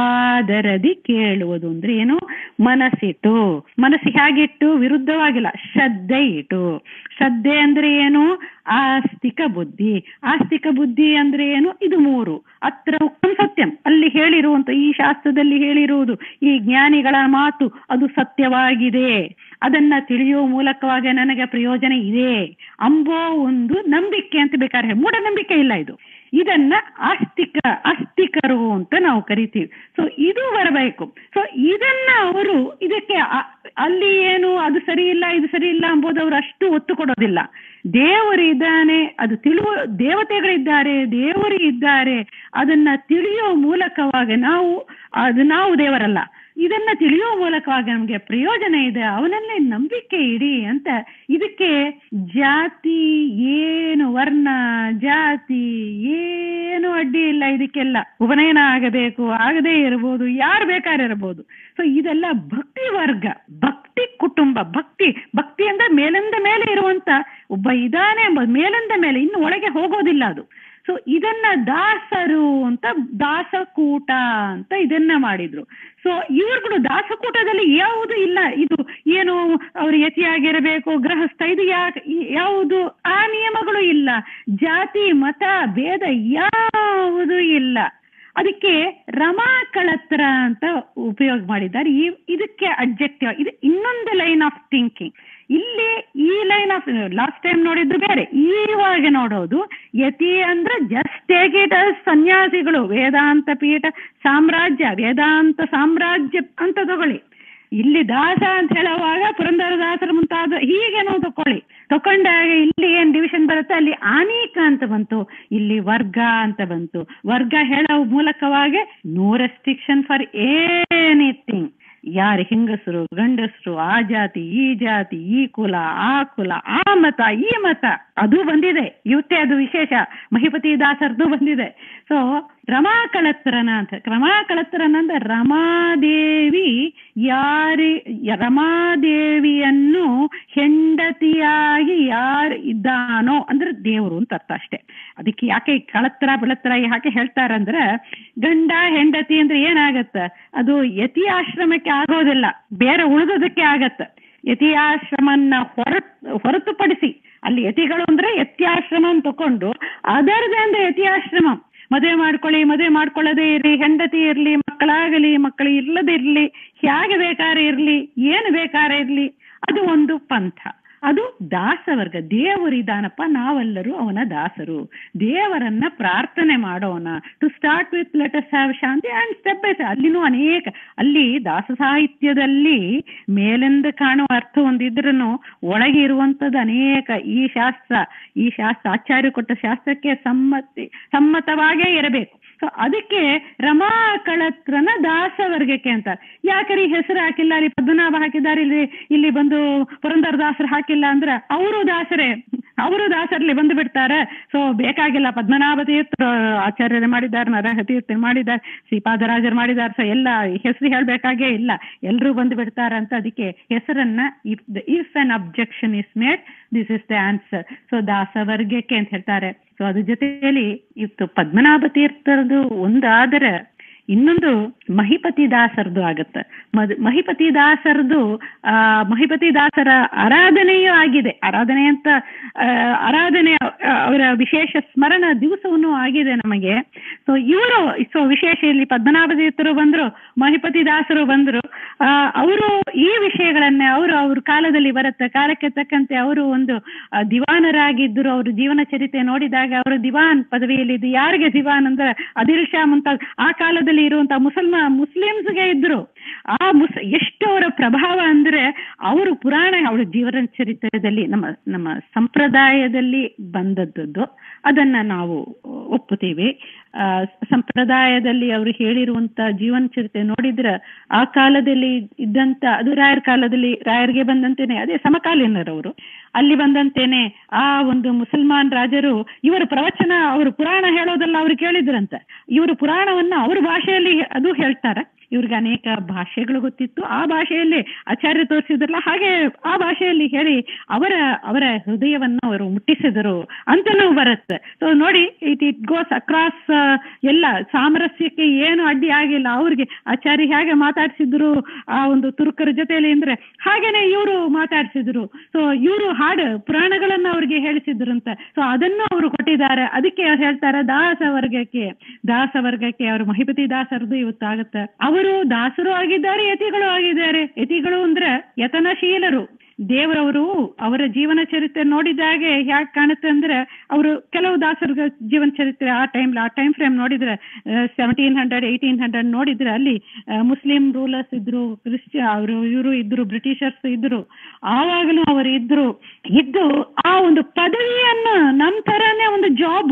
ಆದರದಿ ಕೇಳುವುದು ಅಂದ್ರೆ ಏನು ಮನಸ್ಸಿಟ್ಟು ಮನಸ್ಸು ಹೇಗಿಟ್ಟು ವಿರುದ್ಧವಾಗಿಲ್ಲ ಶ್ರದ್ಧೆ ಇಟ್ಟು ಶ್ರದ್ಧೆ ಅಂದ್ರೆ ಏನು ಆಸ್ತಿಕ ಬುದ್ಧಿ ಆಸ್ತಿಕ ಬುದ್ಧಿ ಅಂದ್ರೆ ಏನು ಇದು ಮೂರು ಅತ್ರ ಉತ್ತಮ ಸತ್ಯಂ ಅಲ್ಲಿ ಹೇಳಿರುವಂತ ಈ ಶಾಸ್ತ್ರದಲ್ಲಿ ಹೇಳಿರುವುದು ಈ ಜ್ಞಾನಿಗಳ ಮಾತು ಅದು ಸತ್ಯವಾಗಿದೆ ಅದನ್ನ ತಿಳಿಯುವ ಮೂಲಕವಾಗಿ ನನಗೆ ಪ್ರಯೋಜನ ಇದೆ ಅಂಬೋ ಒಂದು ನಂಬಿಕೆ ಅಂತ ಬೇಕಾದ್ರೆ ಮೂಢನಂಬಿಕೆ ಇಲ್ಲ ಇದು ಇದನ್ನ ಆಸ್ತಿಕ ಆಸ್ತಿಕರು ಅಂತ ನಾವು ಕರಿತೀವಿ ಸೊ ಇದು ಬರಬೇಕು ಸೊ ಇದನ್ನ ಅವರು ಇದಕ್ಕೆ ಅಲ್ಲಿ ಏನು ಅದು ಸರಿ ಇಲ್ಲ ಇದು ಸರಿ ಇಲ್ಲ ಎಂಬುದು ಅವರು ಅಷ್ಟು ಒತ್ತು ಕೊಡೋದಿಲ್ಲ ದೇವರು ಇದ್ದಾನೆ ಅದು ತಿಳಿಯುವ ದೇವತೆಗಳಿದ್ದಾರೆ ದೇವರು ಇದ್ದಾರೆ ಅದನ್ನ ತಿಳಿಯೋ ಮೂಲಕವಾಗಿ ನಾವು ಅದು ನಾವು ದೇವರಲ್ಲ ಇದನ್ನ ತಿಳಿಯುವ ಮೂಲಕವಾಗಿ ನಮ್ಗೆ ಪ್ರಯೋಜನ ಇದೆ ಅವನಲ್ಲೇ ನಂಬಿಕೆ ಇಡಿ ಅಂತ ಇದಕ್ಕೆ ಜಾತಿ ಏನು ವರ್ಣ ಜಾತಿ ಏನು ಅಡ್ಡಿ ಇಲ್ಲ ಇದಕ್ಕೆಲ್ಲ ಉಪನಯನ ಆಗಬೇಕು ಆಗದೇ ಇರಬಹುದು ಯಾರು ಬೇಕಾದ್ರೆ ಇರಬಹುದು ಸೊ ಇದೆಲ್ಲ ಭಕ್ತಿ ವರ್ಗ ಭಕ್ತಿ ಕುಟುಂಬ ಭಕ್ತಿ ಭಕ್ತಿ ಅಂದ್ರೆ ಮೇಲಿಂದ ಮೇಲೆ ಇರುವಂತ ಒಬ್ಬ ಇದಾನೆ ಎಂಬುದು ಮೇಲಿಂದ ಮೇಲೆ ಇನ್ನು ಒಳಗೆ ಹೋಗೋದಿಲ್ಲ ಅದು ಸೊ ಇದನ್ನ ದಾಸರು ಅಂತ ದಾಸಕೂಟ ಅಂತ ಇದನ್ನ ಮಾಡಿದ್ರು ಸೊ ಇವ್ರುಗಳು ದಾಸಕೂಟದಲ್ಲಿ ಯಾವುದು ಇಲ್ಲ ಇದು ಏನು ಅವ್ರು ಯತಿಯಾಗಿರಬೇಕು ಗೃಹಸ್ಥ ಇದು ಯಾಕೆ ಯಾವುದು ಆ ನಿಯಮಗಳು ಇಲ್ಲ ಜಾತಿ ಮತ ಭೇದ ಯಾವುದು ಇಲ್ಲ ಅದಕ್ಕೆ ರಮಾ ಕಳತ್ರ ಅಂತ ಉಪಯೋಗ ಮಾಡಿದ್ದಾರೆ ಈ ಇದಕ್ಕೆ ಅಬ್ಜೆಕ್ಟಿವ್ ಇದು ಇನ್ನೊಂದು ಲೈನ್ ಆಫ್ ಥಿಂಕಿಂಗ್ ಇಲ್ಲಿ ಈ ಲೈನ್ ಆಫ್ ಲಾಸ್ಟ್ ಟೈಮ್ ನೋಡಿದ್ದು ಬೇರೆ ಇವಾಗ ನೋಡೋದು ಯತಿ ಅಂದ್ರೆ ಜಸ್ಟ್ ಟೇಕ್ ಇಟ್ ಅಸ್ ಸನ್ಯಾಸಿಗಳು ವೇದಾಂತ ಪೀಠ ಸಾಮ್ರಾಜ್ಯ ವೇದಾಂತ ಸಾಮ್ರಾಜ್ಯ ಅಂತ ತಗೊಳ್ಳಿ ಇಲ್ಲಿ ದಾಸ ಅಂತ ಹೇಳುವಾಗ ಪುರಂದರ ದಾಸರ ಮುಂತಾದ ಹೀಗೆ ನಾವು ತಕೊಳ್ಳಿ ತಕೊಂಡಾಗ ಇಲ್ಲಿ ಏನ್ ಡಿವಿಷನ್ ಬರುತ್ತೆ ಅಲ್ಲಿ ಆನೀಕ ಅಂತ ಬಂತು ಇಲ್ಲಿ ವರ್ಗ ಅಂತ ಬಂತು ವರ್ಗ ಹೇಳೋ ಮೂಲಕವಾಗಿ ನೋ ರೆಸ್ಟ್ರಿಕ್ಷನ್ ಫಾರ್ ಎನಿಥಿಂಗ್ ಯಾರು ಹೆಂಗಸರು ಗಂಡಸರು ಆ ಜಾತಿ ಈ ಜಾತಿ ಈ ಕುಲ ಆ ಕುಲ ಆ ಮತ ಈ ಮತ ಅದು ಬಂದಿದೆ ಇವತ್ತೇ ಅದು ವಿಶೇಷ ಮಹಿಪತಿ ದಾಸರದು ಬಂದಿದೆ ಸೊ ರಮಾ ಕಳತ್ರನ ಅಂತ ರಮಾ ಕಳತ್ರನ ಅಂದ್ರೆ ರಮಾದೇವಿ ಯಾರಿ ರಮಾದೇವಿಯನ್ನು ಹೆಂಡತಿಯಾಗಿ ಯಾರು ಇದ್ದಾನೋ ಅಂದ್ರೆ ದೇವರು ಅಂತ ಅರ್ಥ ಅಷ್ಟೇ ಅದಕ್ಕೆ ಯಾಕೆ ಕಳತ್ರ ಬೆಳತ್ರ ಯಾಕೆ ಹೇಳ್ತಾರಂದ್ರೆ ಗಂಡ ಹೆಂಡತಿ ಅಂದ್ರೆ ಏನಾಗತ್ತ ಅದು ಯತಿ ಆಶ್ರಮಕ್ಕೆ ಆಗೋದಿಲ್ಲ ಬೇರೆ ಉಳಿದೋದಕ್ಕೆ ಆಗತ್ತ ಯತಿಯಾಶ್ರಮನ್ನ ಹೊರ ಹೊರತುಪಡಿಸಿ ಅಲ್ಲಿ ಯತಿಗಳು ಅಂದ್ರೆ ಯತ್ಯಾಶ್ರಮ ಅಂತ ತಕೊಂಡು ಅದರದೇ ಅಂದ್ರೆ ಯತಿಯಾಶ್ರಮ ಮದುವೆ ಮಾಡ್ಕೊಳ್ಳಿ ಮದುವೆ ಮಾಡ್ಕೊಳ್ಳದೇ ಇರ್ಲಿ ಹೆಂಡತಿ ಇರ್ಲಿ ಮಕ್ಕಳಾಗಲಿ ಮಕ್ಕಳು ಇರ್ಲದೇ ಇರ್ಲಿ ಹೇಗೆ ಬೇಕಾದ್ರೆ ಇರ್ಲಿ ಏನು ಬೇಕಾದ್ರೆ ಇರ್ಲಿ ಅದು ಒಂದು ಪಂಥ ಅದು ದಾಸವರ್ಗ ದೇವರಿದಾನಪ್ಪ ನಾವೆಲ್ಲರೂ ಅವನ ದಾಸರು ದೇವರನ್ನ ಪ್ರಾರ್ಥನೆ ಮಾಡೋಣ to start with let's have shanti and step by ಅಲ್ಲಿನೂ ಅನೇಕ ಅಲ್ಲಿ ದಾಸ ಸಾಹಿತ್ಯದಲ್ಲಿ ಮೇಲೆಂದು ಕಾಣುವ ಅರ್ಥ ಒಂದಿದ್ರೂ ಒಳಗೆ ಇರುವಂತದ್ದು ಅನೇಕ ಈ ಶಾಸ್ತ್ರ ಈ ಶಾಸ್ತ್ರ ಆಚಾರ್ಯ ಕೊಟ್ಟ ಶಾಸ್ತ್ರಕ್ಕೆ ಸಮ್ಮತಿ ಸಮ್ಮತವಾಗೇ ಇರಬೇಕು ಸೊ ಅದಕ್ಕೆ ರಮಾ ಕಳತ್ರನ ದಾಸವರ್ಗಕ್ಕೆ ಅಂತ ಯಾಕರಿ ಹೆಸರು ಹಾಕಿಲ್ಲ ಅಲ್ಲಿ ಪದ್ಮನಾಭ ಹಾಕಿದ್ದಾರೆ ಇಲ್ಲಿ ಇಲ್ಲಿ ಬಂದು ಪುರಂದರ ದಾಸರು ಹಾಕಿಲ್ಲ ಅಂದ್ರೆ ಅವರು ದಾಸರೇ ಅವರು ದಾಸರಲ್ಲಿ ಬಂದು ಬಿಡ್ತಾರೆ ಸೊ ಬೇಕಾಗಿಲ್ಲ ಪದ್ಮನಾಭ ತೀರ್ಥ ಆಚಾರ್ಯರು ಮಾಡಿದ್ದಾರೆ ನರಹ ತೀರ್ಥ ಮಾಡಿದ್ದಾರೆ ಶ್ರೀಪಾದರಾಜರು ಮಾಡಿದ್ದಾರೆ ಸೊ ಎಲ್ಲ ಹೆಸರು ಹೇಳ್ಬೇಕಾಗೇ ಇಲ್ಲ ಎಲ್ಲರೂ ಬಂದು ಬಿಡ್ತಾರೆ ಅಂತ ಅದಕ್ಕೆ ಹೆಸರನ್ನ if if an objection is made this is the answer so ದಾಸವರ್ಗಕ್ಕೆ ಅಂತ ಹೇಳ್ತಾರೆ ಸೊ ಅದ್ರ ಜೊತೆಯಲ್ಲಿ ಇವತ್ತು ಪದ್ಮನಾಭ ತೀರ್ಥರದು ಒಂದಾದರೆ ಇನ್ನೊಂದು ಮಹಿಪತಿ ದಾಸರದು ಆಗತ್ತೆ ಮದ್ ಮಹಿಪತಿ ದಾಸರದು ಆ ಮಹಿಪತಿ ದಾಸರ ಆರಾಧನೆಯೂ ಆಗಿದೆ ಆರಾಧನೆ ಅಂತ ಆರಾಧನೆ ಅವರ ವಿಶೇಷ ಸ್ಮರಣ ದಿವಸವನ್ನು ಆಗಿದೆ ನಮಗೆ ಸೊ ಇವರು ಸೊ ವಿಶೇಷ ಇಲ್ಲಿ ಪದ್ಮನಾಭ ತೀರ್ಥರು ಬಂದ್ರು ಮಹಿಪತಿ ದಾಸರು ಬಂದ್ರು ಅವರು ಈ ವಿಷಯಗಳನ್ನೇ ಅವರು ಅವ್ರ ಕಾಲದಲ್ಲಿ ಬರುತ್ತೆ ಕಾಲಕ್ಕೆ ತಕ್ಕಂತೆ ಅವರು ಒಂದು ದಿವಾನರಾಗಿದ್ದರು ಅವರು ಜೀವನ ಚರಿತ್ರೆ ನೋಡಿದಾಗ ಅವರು ದಿವಾನ್ ಪದವಿಯಲ್ಲಿ ಇದು ಯಾರಿಗೆ ದಿವಾನ್ ಅಂದ್ರೆ ಅದಿಲ್ ಶಾ ಮುಂತಾದ ಆ ಕಾಲದಲ್ಲಿ ಇರುವಂತಹ ಮುಸಲ್ಮಾ ಮುಸ್ಲಿಮ್ಸ್ಗೆ ಇದ್ರು ಆ ಮುಸ್ ಎಷ್ಟು ಅವರ ಪ್ರಭಾವ ಅಂದ್ರೆ ಅವರು ಪುರಾಣ ಅವರ ಜೀವನ ಚರಿತ್ರೆಯಲ್ಲಿ ನಮ್ಮ ನಮ್ಮ ಸಂಪ್ರದಾಯದಲ್ಲಿ ಬಂದದ್ದು ಅದನ್ನ ನಾವು ಒಪ್ಪುತ್ತೀವಿ ಆ ಸಂಪ್ರದಾಯದಲ್ಲಿ ಅವರು ಹೇಳಿರುವಂತ ಜೀವನ ಚರಿತ್ರೆ ನೋಡಿದ್ರೆ ಆ ಕಾಲದಲ್ಲಿ ಇದ್ದಂತ ಅದು ರಾಯರ ಕಾಲದಲ್ಲಿ ರಾಯರಿಗೆ ಬಂದಂತೇನೆ ಅದೇ ಸಮಕಾಲೀನರವರು ಅಲ್ಲಿ ಬಂದಂತೇನೆ ಆ ಒಂದು ಮುಸಲ್ಮಾನ್ ರಾಜರು ಇವರ ಪ್ರವಚನ ಅವರು ಪುರಾಣ ಹೇಳೋದಲ್ಲ ಅವ್ರು ಕೇಳಿದ್ರಂತ ಇವರು ಪುರಾಣವನ್ನ ಅವ್ರ ಭಾಷೆಯಲ್ಲಿ ಅದು ಹೇಳ್ತಾರೆ ಇವ್ರಿಗೆ ಅನೇಕ ಭಾಷೆಗಳು ಗೊತ್ತಿತ್ತು ಆ ಭಾಷೆಯಲ್ಲಿ ಆಚಾರ್ಯ ತೋರಿಸಿದ್ರಲ್ಲ ಹಾಗೆ ಆ ಭಾಷೆಯಲ್ಲಿ ಹೇಳಿ ಅವರ ಅವರ ಹೃದಯವನ್ನು ಅವರು ಮುಟ್ಟಿಸಿದರು ಅಂತಲೂ ಬರುತ್ತೆ ಸೊ ನೋಡಿ ಇಟ್ ಇಟ್ ಗೋಸ್ ಅಕ್ರಾಸ್ ಎಲ್ಲ ಸಾಮರಸ್ಯಕ್ಕೆ ಏನು ಅಡ್ಡಿ ಆಗಿಲ್ಲ ಅವ್ರಿಗೆ ಆಚಾರ್ಯ ಹೇಗೆ ಮಾತಾಡ್ಸಿದ್ರು ಆ ಒಂದು ತುರುಕರ ಜೊತೆಯಲ್ಲಿ ಅಂದ್ರೆ ಹಾಗೇನೆ ಇವರು ಮಾತಾಡ್ಸಿದ್ರು ಸೊ ಇವರು ಹಾಡು ಪುರಾಣಗಳನ್ನ ಅವ್ರಿಗೆ ಹೇಳಿಸಿದ್ರಂತ ಸೊ ಅದನ್ನು ಅವರು ಕೊಟ್ಟಿದ್ದಾರೆ ಅದಕ್ಕೆ ಅವ್ರು ಹೇಳ್ತಾರೆ ದಾಸ ವರ್ಗಕ್ಕೆ ದಾಸ ವರ್ಗಕ್ಕೆ ಅವರು ಮಹಿಪತಿ ದಾಸರದು ಇವತ್ತಾಗುತ್ತೆ ಅವರು ದಾಸರು ಆಗಿದ್ದಾರೆ ಯತಿಗಳು ಆಗಿದ್ದಾರೆ ಯತಿಗಳು ಅಂದ್ರೆ ಯತನಶೀಲರು ದೇವರವರು ಅವರ ಜೀವನ ಚರಿತ್ರೆ ನೋಡಿದಾಗೆ ಹೇಗೆ ಕಾಣುತ್ತೆ ಅಂದ್ರೆ ಅವರು ಕೆಲವು ದಾಸರ ಜೀವನ ಚರಿತ್ರೆ ಆ ಟೈಮ್ ಆ ಟೈಮ್ ಫ್ರೇಮ್ ನೋಡಿದ್ರೆ ಸೆವೆಂಟೀನ್ ಹಂಡ್ರೆಡ್ ಏಯ್ಟೀನ್ ಹಂಡ್ರೆಡ್ ನೋಡಿದ್ರೆ ಅಲ್ಲಿ ಮುಸ್ಲಿಂ ರೂಲರ್ಸ್ ಇದ್ರು ಕ್ರಿಶ್ಚಿಯನ್ ಅವರು ಇವರು ಇದ್ರು ಬ್ರಿಟಿಷರ್ಸ್ ಇದ್ರು ಆವಾಗಲೂ ಅವರು ಇದ್ರು ಇದ್ದು ಆ ಒಂದು ಪದವಿಯನ್ನು ನಮ್ಮ ತರಾನೇ ಒಂದು ಜಾಬ್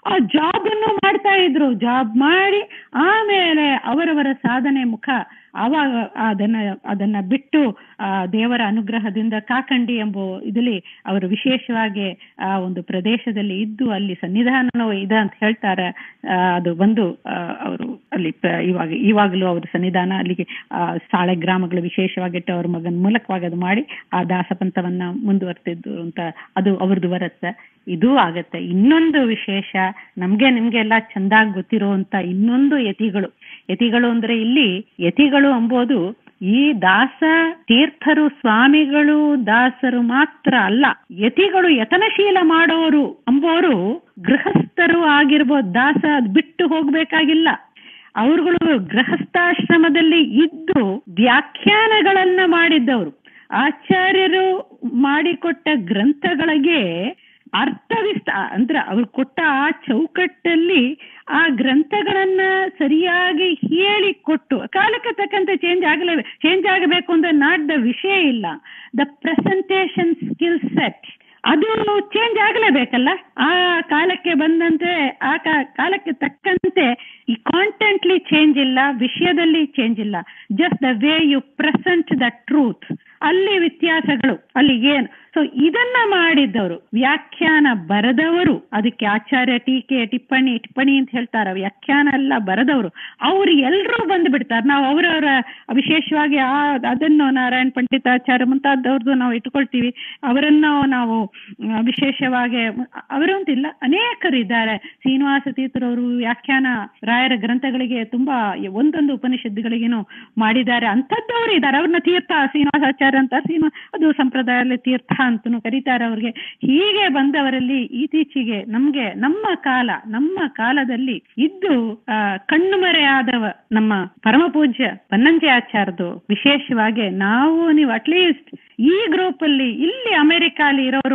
ಆ ಜಾಬ್ ಅನ್ನು ಮಾಡ್ತಾ ಇದ್ರು ಜಾಬ್ ಮಾಡಿ ಆಮೇಲೆ ಅವರವರ ಸಾಧನೆ ಮುಖ ಆವಾಗ ಅದನ್ನ ಅದನ್ನ ಬಿಟ್ಟು ಆ ದೇವರ ಅನುಗ್ರಹದಿಂದ ಕಾಕಂಡಿ ಎಂಬ ಇದರಲ್ಲಿ ಅವರು ವಿಶೇಷವಾಗಿ ಆ ಒಂದು ಪ್ರದೇಶದಲ್ಲಿ ಇದ್ದು ಅಲ್ಲಿ ಸನ್ನಿಧಾನನೂ ಇದೆ ಅಂತ ಹೇಳ್ತಾರೆ ಆ, ಅದು ಬಂದು ಆ, ಅವರು ಅಲ್ಲಿ ಪ್ರ- ಇವಾಗ ಇವಾಗಲೂ ಅವ್ರ ಸನ್ನಿಧಾನ ಅಲ್ಲಿಗೆ ಆ, ಸಾಳೆ ಗ್ರಾಮಗಳು ವಿಶೇಷವಾಗಿಟ್ಟು ಅವ್ರ ಮಗನ ಮೂಲಕವಾಗಿ ಅದು ಮಾಡಿ ಆ ದಾಸಪಂಥವನ್ನ ಮುಂದುವರ್ತಿದ್ದು ಅಂತ ಅದು ಅವ್ರದ್ದು ಬರುತ್ತೆ ಇದು ಆಗತ್ತೆ ಇನ್ನೊಂದು ವಿಶೇಷ ನಮ್ಗೆ ನಿಮ್ಗೆ ಎಲ್ಲ ಚಂದಾಗಿ ಗೊತ್ತಿರುವಂತ ಇನ್ನೊಂದು ಯತಿಗಳು ಯತಿಗಳು ಅಂದ್ರೆ ಇಲ್ಲಿ ಯತಿಗಳು ಎಂಬುದು ಈ ದಾಸ ತೀರ್ಥರು ಸ್ವಾಮಿಗಳು ದಾಸರು ಮಾತ್ರ ಅಲ್ಲ ಯತಿಗಳು ಯತನಶೀಲ ಮಾಡೋರು ಅಂಬೋರು ಗೃಹಸ್ಥರು ಆಗಿರ್ಬೋದು ದಾಸ ಅದ್ ಬಿಟ್ಟು ಹೋಗ್ಬೇಕಾಗಿಲ್ಲ ಅವ್ರುಗಳು ಗೃಹಸ್ಥಾಶ್ರಮದಲ್ಲಿ ಇದ್ದು ವ್ಯಾಖ್ಯಾನಗಳನ್ನ ಮಾಡಿದ್ದವರು ಆಚಾರ್ಯರು ಮಾಡಿಕೊಟ್ಟ ಗ್ರಂಥಗಳಿಗೆ ಅರ್ಥವಿಸ್ತ ಅಂದ್ರೆ ಅವ್ರು ಕೊಟ್ಟ ಆ ಚೌಕಟ್ಟಲ್ಲಿ ಆ ಗ್ರಂಥಗಳನ್ನ ಸರಿಯಾಗಿ ಹೇಳಿ ಕೊಟ್ಟು ಕಾಲಕ್ಕೆ ತಕ್ಕಂತೆ ಚೇಂಜ್ ಆಗಲೇ ಚೇಂಜ್ ಆಗಬೇಕು ಅಂದ್ರೆ ನಾಟ್ ದ ವಿಷಯ ಇಲ್ಲ ದ ಪ್ರೆಸೆಂಟೇಷನ್ ಸ್ಕಿಲ್ ಸೆಟ್ ಅದು ಚೇಂಜ್ ಆಗಲೇಬೇಕಲ್ಲ ಆ ಕಾಲಕ್ಕೆ ಬಂದಂತೆ ಆ ಕಾ- ಕಾಲಕ್ಕೆ ತಕ್ಕಂತೆ ಈ ಕಾಂಟೆಂಟ್ಲಿ ಚೇಂಜ್ ಇಲ್ಲ ವಿಷಯದಲ್ಲಿ ಚೇಂಜ್ ಇಲ್ಲ just the way you present the truth ಅಲ್ಲಿ ವ್ಯತ್ಯಾಸಗಳು ಅಲ್ಲಿ ಏನು ಸೊ ಇದನ್ನ ಮಾಡಿದ್ದವರು ವ್ಯಾಖ್ಯಾನ ಬರೆದವರು ಅದಕ್ಕೆ ಆಚಾರ್ಯ ಟೀಕೆ ಟಿಪ್ಪಣಿ ಟಿಪ್ಪಣಿ ಅಂತ ಹೇಳ್ತಾರೆ ವ್ಯಾಖ್ಯಾನ ಎಲ್ಲ ಬರೆದವರು ಅವ್ರು ಎಲ್ಲರೂ ಬಂದು ಬಿಡ್ತಾರೆ ನಾವು ಅವರವರ ವಿಶೇಷವಾಗಿ ಆ ಅದನ್ನು ನಾರಾಯಣ ಪಂಡಿತಾಚಾರ್ಯ ಮುಂತಾದವ್ರದ್ದು ನಾವು ಇಟ್ಕೊಳ್ತೀವಿ ಅವರನ್ನು ನಾವು ಆ, ವಿಶೇಷವಾಗಿ ಅವರು ಅಂತಿಲ್ಲ ಅನೇಕರಿದ್ದಾರೆ ಶ್ರೀನಿವಾಸ ತೀರ್ಥರವರು ವ್ಯಾಖ್ಯಾನ ರಾಯರ ಗ್ರಂಥಗಳಿಗೆ ತುಂಬಾ ಒಂದೊಂದು ಉಪನಿಷತ್ತುಗಳಿಗೇನು ಮಾಡಿದ್ದಾರೆ ಅಂಥದ್ದವರು ಇದ್ದಾರೆ ಅವ್ರನ್ನ ತೀರ್ಥ ಶ್ರೀನಿವಾಸಾಚಾರ್ಯ ಅಂತ ಶ್ರೀನಿವಾಸ ಅದು ಸಂಪ್ರದಾಯದಲ್ಲಿ ತೀರ್ಥ ಅಂತನೂ ಕರೀತಾರೆ ಅವ್ರಿಗೆ ಹೀಗೆ ಬಂದವರಲ್ಲಿ ಇತ್ತೀಚೆಗೆ ನಮ್ಗೆ ನಮ್ಮ ಕಾಲ ನಮ್ಮ ಕಾಲದಲ್ಲಿ ಇದ್ದು ಆ, ಕಣ್ಣುಮರೆಯಾದವ ನಮ್ಮ ಪರಮ ಪೂಜ್ಯ ಬನ್ನಂಜಿ ಆಚಾರ್ಯದು ವಿಶೇಷವಾಗಿ ನಾವು ನೀವು ಅಟ್ಲೀಸ್ಟ್ ಈ ಗ್ರೂಪ್ ಅಲ್ಲಿ ಇಲ್ಲಿ ಅಮೆರಿಕಾಲಿ ಇರೋರು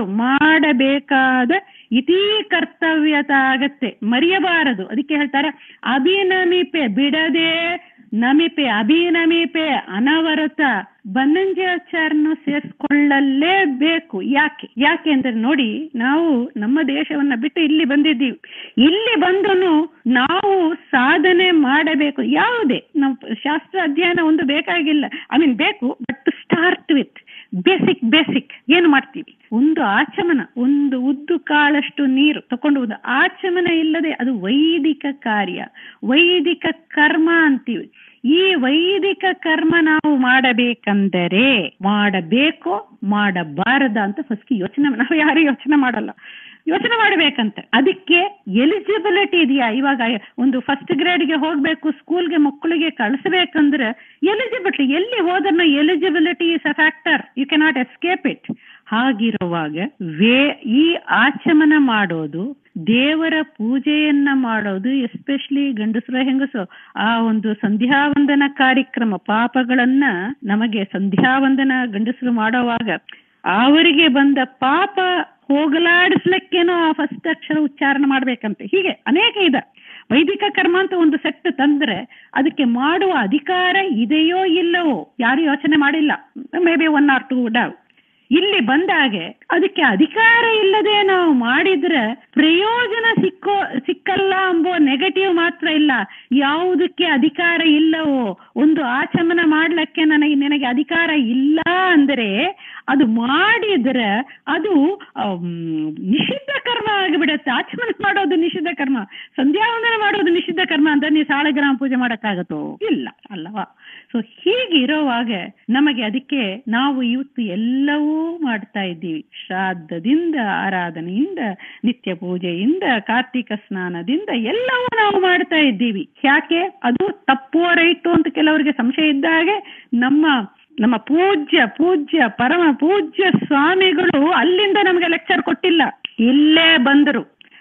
ಮಾಡಬೇಕಾದ ಇತೀ ಕರ್ತವ್ಯತ ಆಗತ್ತೆ ಮರೆಯಬಾರದು ಅದಕ್ಕೆ ಹೇಳ್ತಾರೆ ಅಭಿನಮಿಪೆ ಬಿಡದೆ ನಮಿಪೆ ಅಭಿನಮಿಪೆ ಅನವರತ ಬನ್ನಂಜಾಚಾರ್ಯನು ಸೇರಿಸ್ಕೊಳ್ಳಲೇಬೇಕು ಯಾಕೆ ಯಾಕೆ ಅಂದ್ರೆ ನೋಡಿ ನಾವು ನಮ್ಮ ದೇಶವನ್ನ ಬಿಟ್ಟು ಇಲ್ಲಿ ಬಂದಿದ್ದೀವಿ ಇಲ್ಲಿ ಬಂದನು ನಾವು ಸಾಧನೆ ಮಾಡಬೇಕು ಯಾವುದೇ ನಮ್ಮ ಶಾಸ್ತ್ರ ಅಧ್ಯಯನ ಒಂದು ಬೇಕಾಗಿಲ್ಲ ಐ ಮೀನ್ ಬೇಕು but start with basic basic ಏನು ಮಾಡ್ತೀವಿ ಒಂದು ಆಚಮನ ಒಂದು ಉದ್ದು ಕಾಳಷ್ಟು ನೀರು ತಕೊಂಡು ಹೋದ ಆಚಮನ ಇಲ್ಲದೆ ಅದು ವೈದಿಕ ಕಾರ್ಯ ವೈದಿಕ ಕರ್ಮ ಅಂತೀವಿ ಈ ವೈದಿಕ ಕರ್ಮ ನಾವು ಮಾಡಬೇಕಂದರೆ ಮಾಡಬೇಕೋ ಮಾಡಬಾರದ ಅಂತ ಫಸ್ಟ್ ಯೋಚನೆ ನಾವು ಯಾರು ಯೋಚನೆ ಮಾಡಲ್ಲ ಯೋಚನೆ ಮಾಡ್ಬೇಕಂತೆ ಅದಕ್ಕೆ ಎಲಿಜಿಬಿಲಿಟಿ ಇದೆಯಾ ಇವಾಗ ಒಂದು ಫಸ್ಟ್ ಗ್ರೇಡ್ಗೆ ಹೋಗ್ಬೇಕು ಸ್ಕೂಲ್ಗೆ ಮಕ್ಕಳಿಗೆ ಕಳಿಸ್ಬೇಕಂದ್ರೆ ಎಲಿಜಿಬಿಲಿಟಿ ಎಲ್ಲಿ ಹೋದ್ರೂ eligibility is a factor you cannot escape it ಹಾಗಿರುವಾಗ ವೇ ಈ ಆಚಮನ ಮಾಡೋದು ದೇವರ ಪೂಜೆಯನ್ನ ಮಾಡೋದು ಎಸ್ಪೆಷಲಿ ಗಂಡಸರು ಹೆಂಗಸು ಆ ಒಂದು ಸಂಧ್ಯಾವಂದನ ಕಾರ್ಯಕ್ರಮ ಪಾಪಗಳನ್ನ ನಮಗೆ ಸಂಧ್ಯಾವಂದನ ಗಂಡಸರು ಮಾಡೋವಾಗ ಅವರಿಗೆ ಬಂದ ಪಾಪ ಹೋಗಲಾಡಿಸ್ಲಿಕ್ಕೇನೋ ಆ ಫಸ್ಟ್ ಅಕ್ಷರ ಉಚ್ಚಾರಣೆ ಮಾಡ್ಬೇಕಂತೆ ಹೀಗೆ ಅನೇಕ ಇದೆ ವೈದಿಕ ಕರ್ಮ ಅಂತ ಒಂದು ಸೆಟ್ ತಂದ್ರೆ ಅದಕ್ಕೆ ಮಾಡುವ ಅಧಿಕಾರ ಇದೆಯೋ ಇಲ್ಲವೋ ಯಾರು ಯೋಚನೆ ಮಾಡಿಲ್ಲ may be one or two ಡವ್ ಇಲ್ಲಿ ಬಂದಾಗೆ ಅದಕ್ಕೆ ಅಧಿಕಾರ ಇಲ್ಲದೆ ನಾವು ಮಾಡಿದ್ರೆ ಪ್ರಯೋಜನ ಸಿಕ್ಕೋ ಸಿಕ್ಕಲ್ಲ ಎಂಬೋ ನೆಗೆಟಿವ್ ಮಾತ್ರ ಇಲ್ಲ ಯಾವುದಕ್ಕೆ ಅಧಿಕಾರ ಇಲ್ಲವೋ ಒಂದು ಆಚಮನ ಮಾಡ್ಲಿಕ್ಕೆ ನನಗೆ ನಿನಗೆ ಅಧಿಕಾರ ಇಲ್ಲ ಅಂದರೆ ಅದು ಮಾಡಿದ್ರೆ ಅದು ಆಮ್, ನಿಷಿದ್ಧ ಕರ್ಮ ಆಗಿಬಿಡತ್ತೆ ಆಚಮನ ಮಾಡೋದು ನಿಷಿದ್ಧ ಕರ್ಮ ಸಂಧ್ಯಾವಂದನ ಮಾಡೋದು ನಿಷಿದ್ಧ ಕರ್ಮ ಅಂತ ನೀವು ಸಾಳೆಗ್ರಾಮ ಪೂಜೆ ಮಾಡಕ್ಕಾಗತ್ತೋ ಇಲ್ಲ ಅಲ್ಲವಾ ಸೊ ಹೀಗಿರೋವಾಗ ನಮಗೆ ಅದಕ್ಕೆ ನಾವು ಇವತ್ತು ಎಲ್ಲವೂ ಮಾಡ್ತಾ ಇದ್ದೀವಿ ಶ್ರಾದ್ದದಿಂದ ಆರಾಧನೆಯಿಂದ ನಿತ್ಯ ಪೂಜೆಯಿಂದ ಕಾರ್ತಿಕ ಸ್ನಾನದಿಂದ ಎಲ್ಲವೂ ನಾವು ಮಾಡ್ತಾ ಇದ್ದೀವಿ ಯಾಕೆ ಅದು ತಪ್ಪೋ ರೈಟು ಅಂತ ಕೆಲವರಿಗೆ ಸಂಶಯ ಇದ್ದಾಗೆ ನಮ್ಮ ನಮ್ಮ ಪೂಜ್ಯ ಪೂಜ್ಯ ಪರಮ ಪೂಜ್ಯ ಸ್ವಾಮಿಗಳು ಅಲ್ಲಿಂದ ನಮಗೆ ಲೆಕ್ಚರ್ ಕೊಟ್ಟಿಲ್ಲ ಇಲ್ಲೇ ಬಂದರು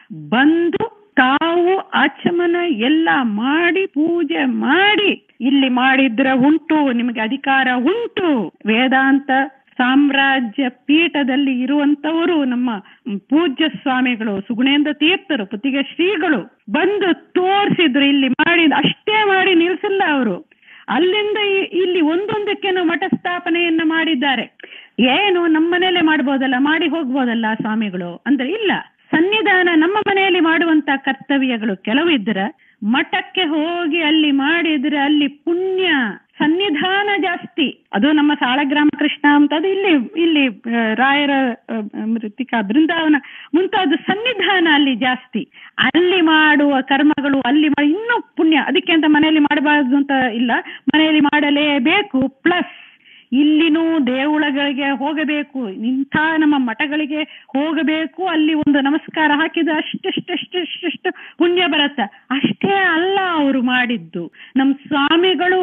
ಬಂದು ತಾವು ಆಚಮನ ಎಲ್ಲ ಮಾಡಿ ಪೂಜೆ ಮಾಡಿ ಇಲ್ಲಿ ಮಾಡಿದ್ರೆ ಉಂಟು ನಿಮಗೆ ಅಧಿಕಾರ ಉಂಟು ವೇದಾಂತ ಸಾಮ್ರಾಜ್ಯ ಪೀಠದಲ್ಲಿ ಇರುವಂತವರು ನಮ್ಮ ಪೂಜ್ಯ ಸ್ವಾಮಿಗಳು ಸುಗುಣೇಂದ್ರ ತೀರ್ಥರು ಪುತ್ತಿಗೆ ಶ್ರೀಗಳು ಬಂದು ತೋರಿಸಿದ್ರು ಇಲ್ಲಿ ಮಾಡಿ ಅಷ್ಟೇ ಮಾಡಿ ನಿಲ್ಸಿಲ್ಲ ಅವರು ಅಲ್ಲಿಂದ ಇ- ಇಲ್ಲಿ ಒಂದೊಂದಕ್ಕೇನು ಮಠ ಸ್ಥಾಪನೆಯನ್ನ ಮಾಡಿದ್ದಾರೆ ಏನು ನಮ್ಮನೇಲೆ ಮಾಡ್ಬೋದಲ್ಲ ಮಾಡಿ ಹೋಗ್ಬೋದಲ್ಲ ಸ್ವಾಮಿಗಳು ಅಂದ್ರೆ ಇಲ್ಲ ಸನ್ನಿಧಾನ ನಮ್ಮ ಮನೆಯಲ್ಲಿ ಮಾಡುವಂತ ಕರ್ತವ್ಯಗಳು ಕೆಲವು ಇದ್ರೆ ಮಠಕ್ಕೆ ಹೋಗಿ ಅಲ್ಲಿ ಮಾಡಿದ್ರೆ ಅಲ್ಲಿ ಪುಣ್ಯ ಸನ್ನಿಧಾನ ಜಾಸ್ತಿ ಅದು ನಮ್ಮ ಸಾಳಗ್ರಾಮ ಕೃಷ್ಣ ಅಂತದ್ದು ಇಲ್ಲಿ ಇಲ್ಲಿ ಆ, ರಾಯರ ಆ, ಮೃತ್ತಿಕಾ ಬೃಂದಾವನ ಮುಂತಾದ ಸನ್ನಿಧಾನ ಅಲ್ಲಿ ಜಾಸ್ತಿ ಅಲ್ಲಿ ಮಾಡುವ ಕರ್ಮಗಳು ಅಲ್ಲಿ ಮಾಡಿ ಇನ್ನೂ ಪುಣ್ಯ ಅದಕ್ಕೆ ಅಂತ ಮನೆಯಲ್ಲಿ ಮಾಡಬಾರ್ದು ಅಂತ ಇಲ್ಲ ಮನೆಯಲ್ಲಿ ಮಾಡಲೇಬೇಕು ಪ್ಲಸ್ ಇಲ್ಲಿನೂ ದೇಗುಲಗಳಿಗೆ ಹೋಗಬೇಕು ಇಂಥ ನಮ್ಮ ಮಠಗಳಿಗೆ ಹೋಗಬೇಕು ಅಲ್ಲಿ ಒಂದು ನಮಸ್ಕಾರ ಹಾಕಿದ ಅಷ್ಟೆಷ್ಟೆಷ್ಟೆಷ್ಟು ಪುಣ್ಯ ಬರತ್ತ ಅಷ್ಟೇ ಅಲ್ಲ ಅವರು ಮಾಡಿದ್ದು ನಮ್ಮ ಸ್ವಾಮಿಗಳು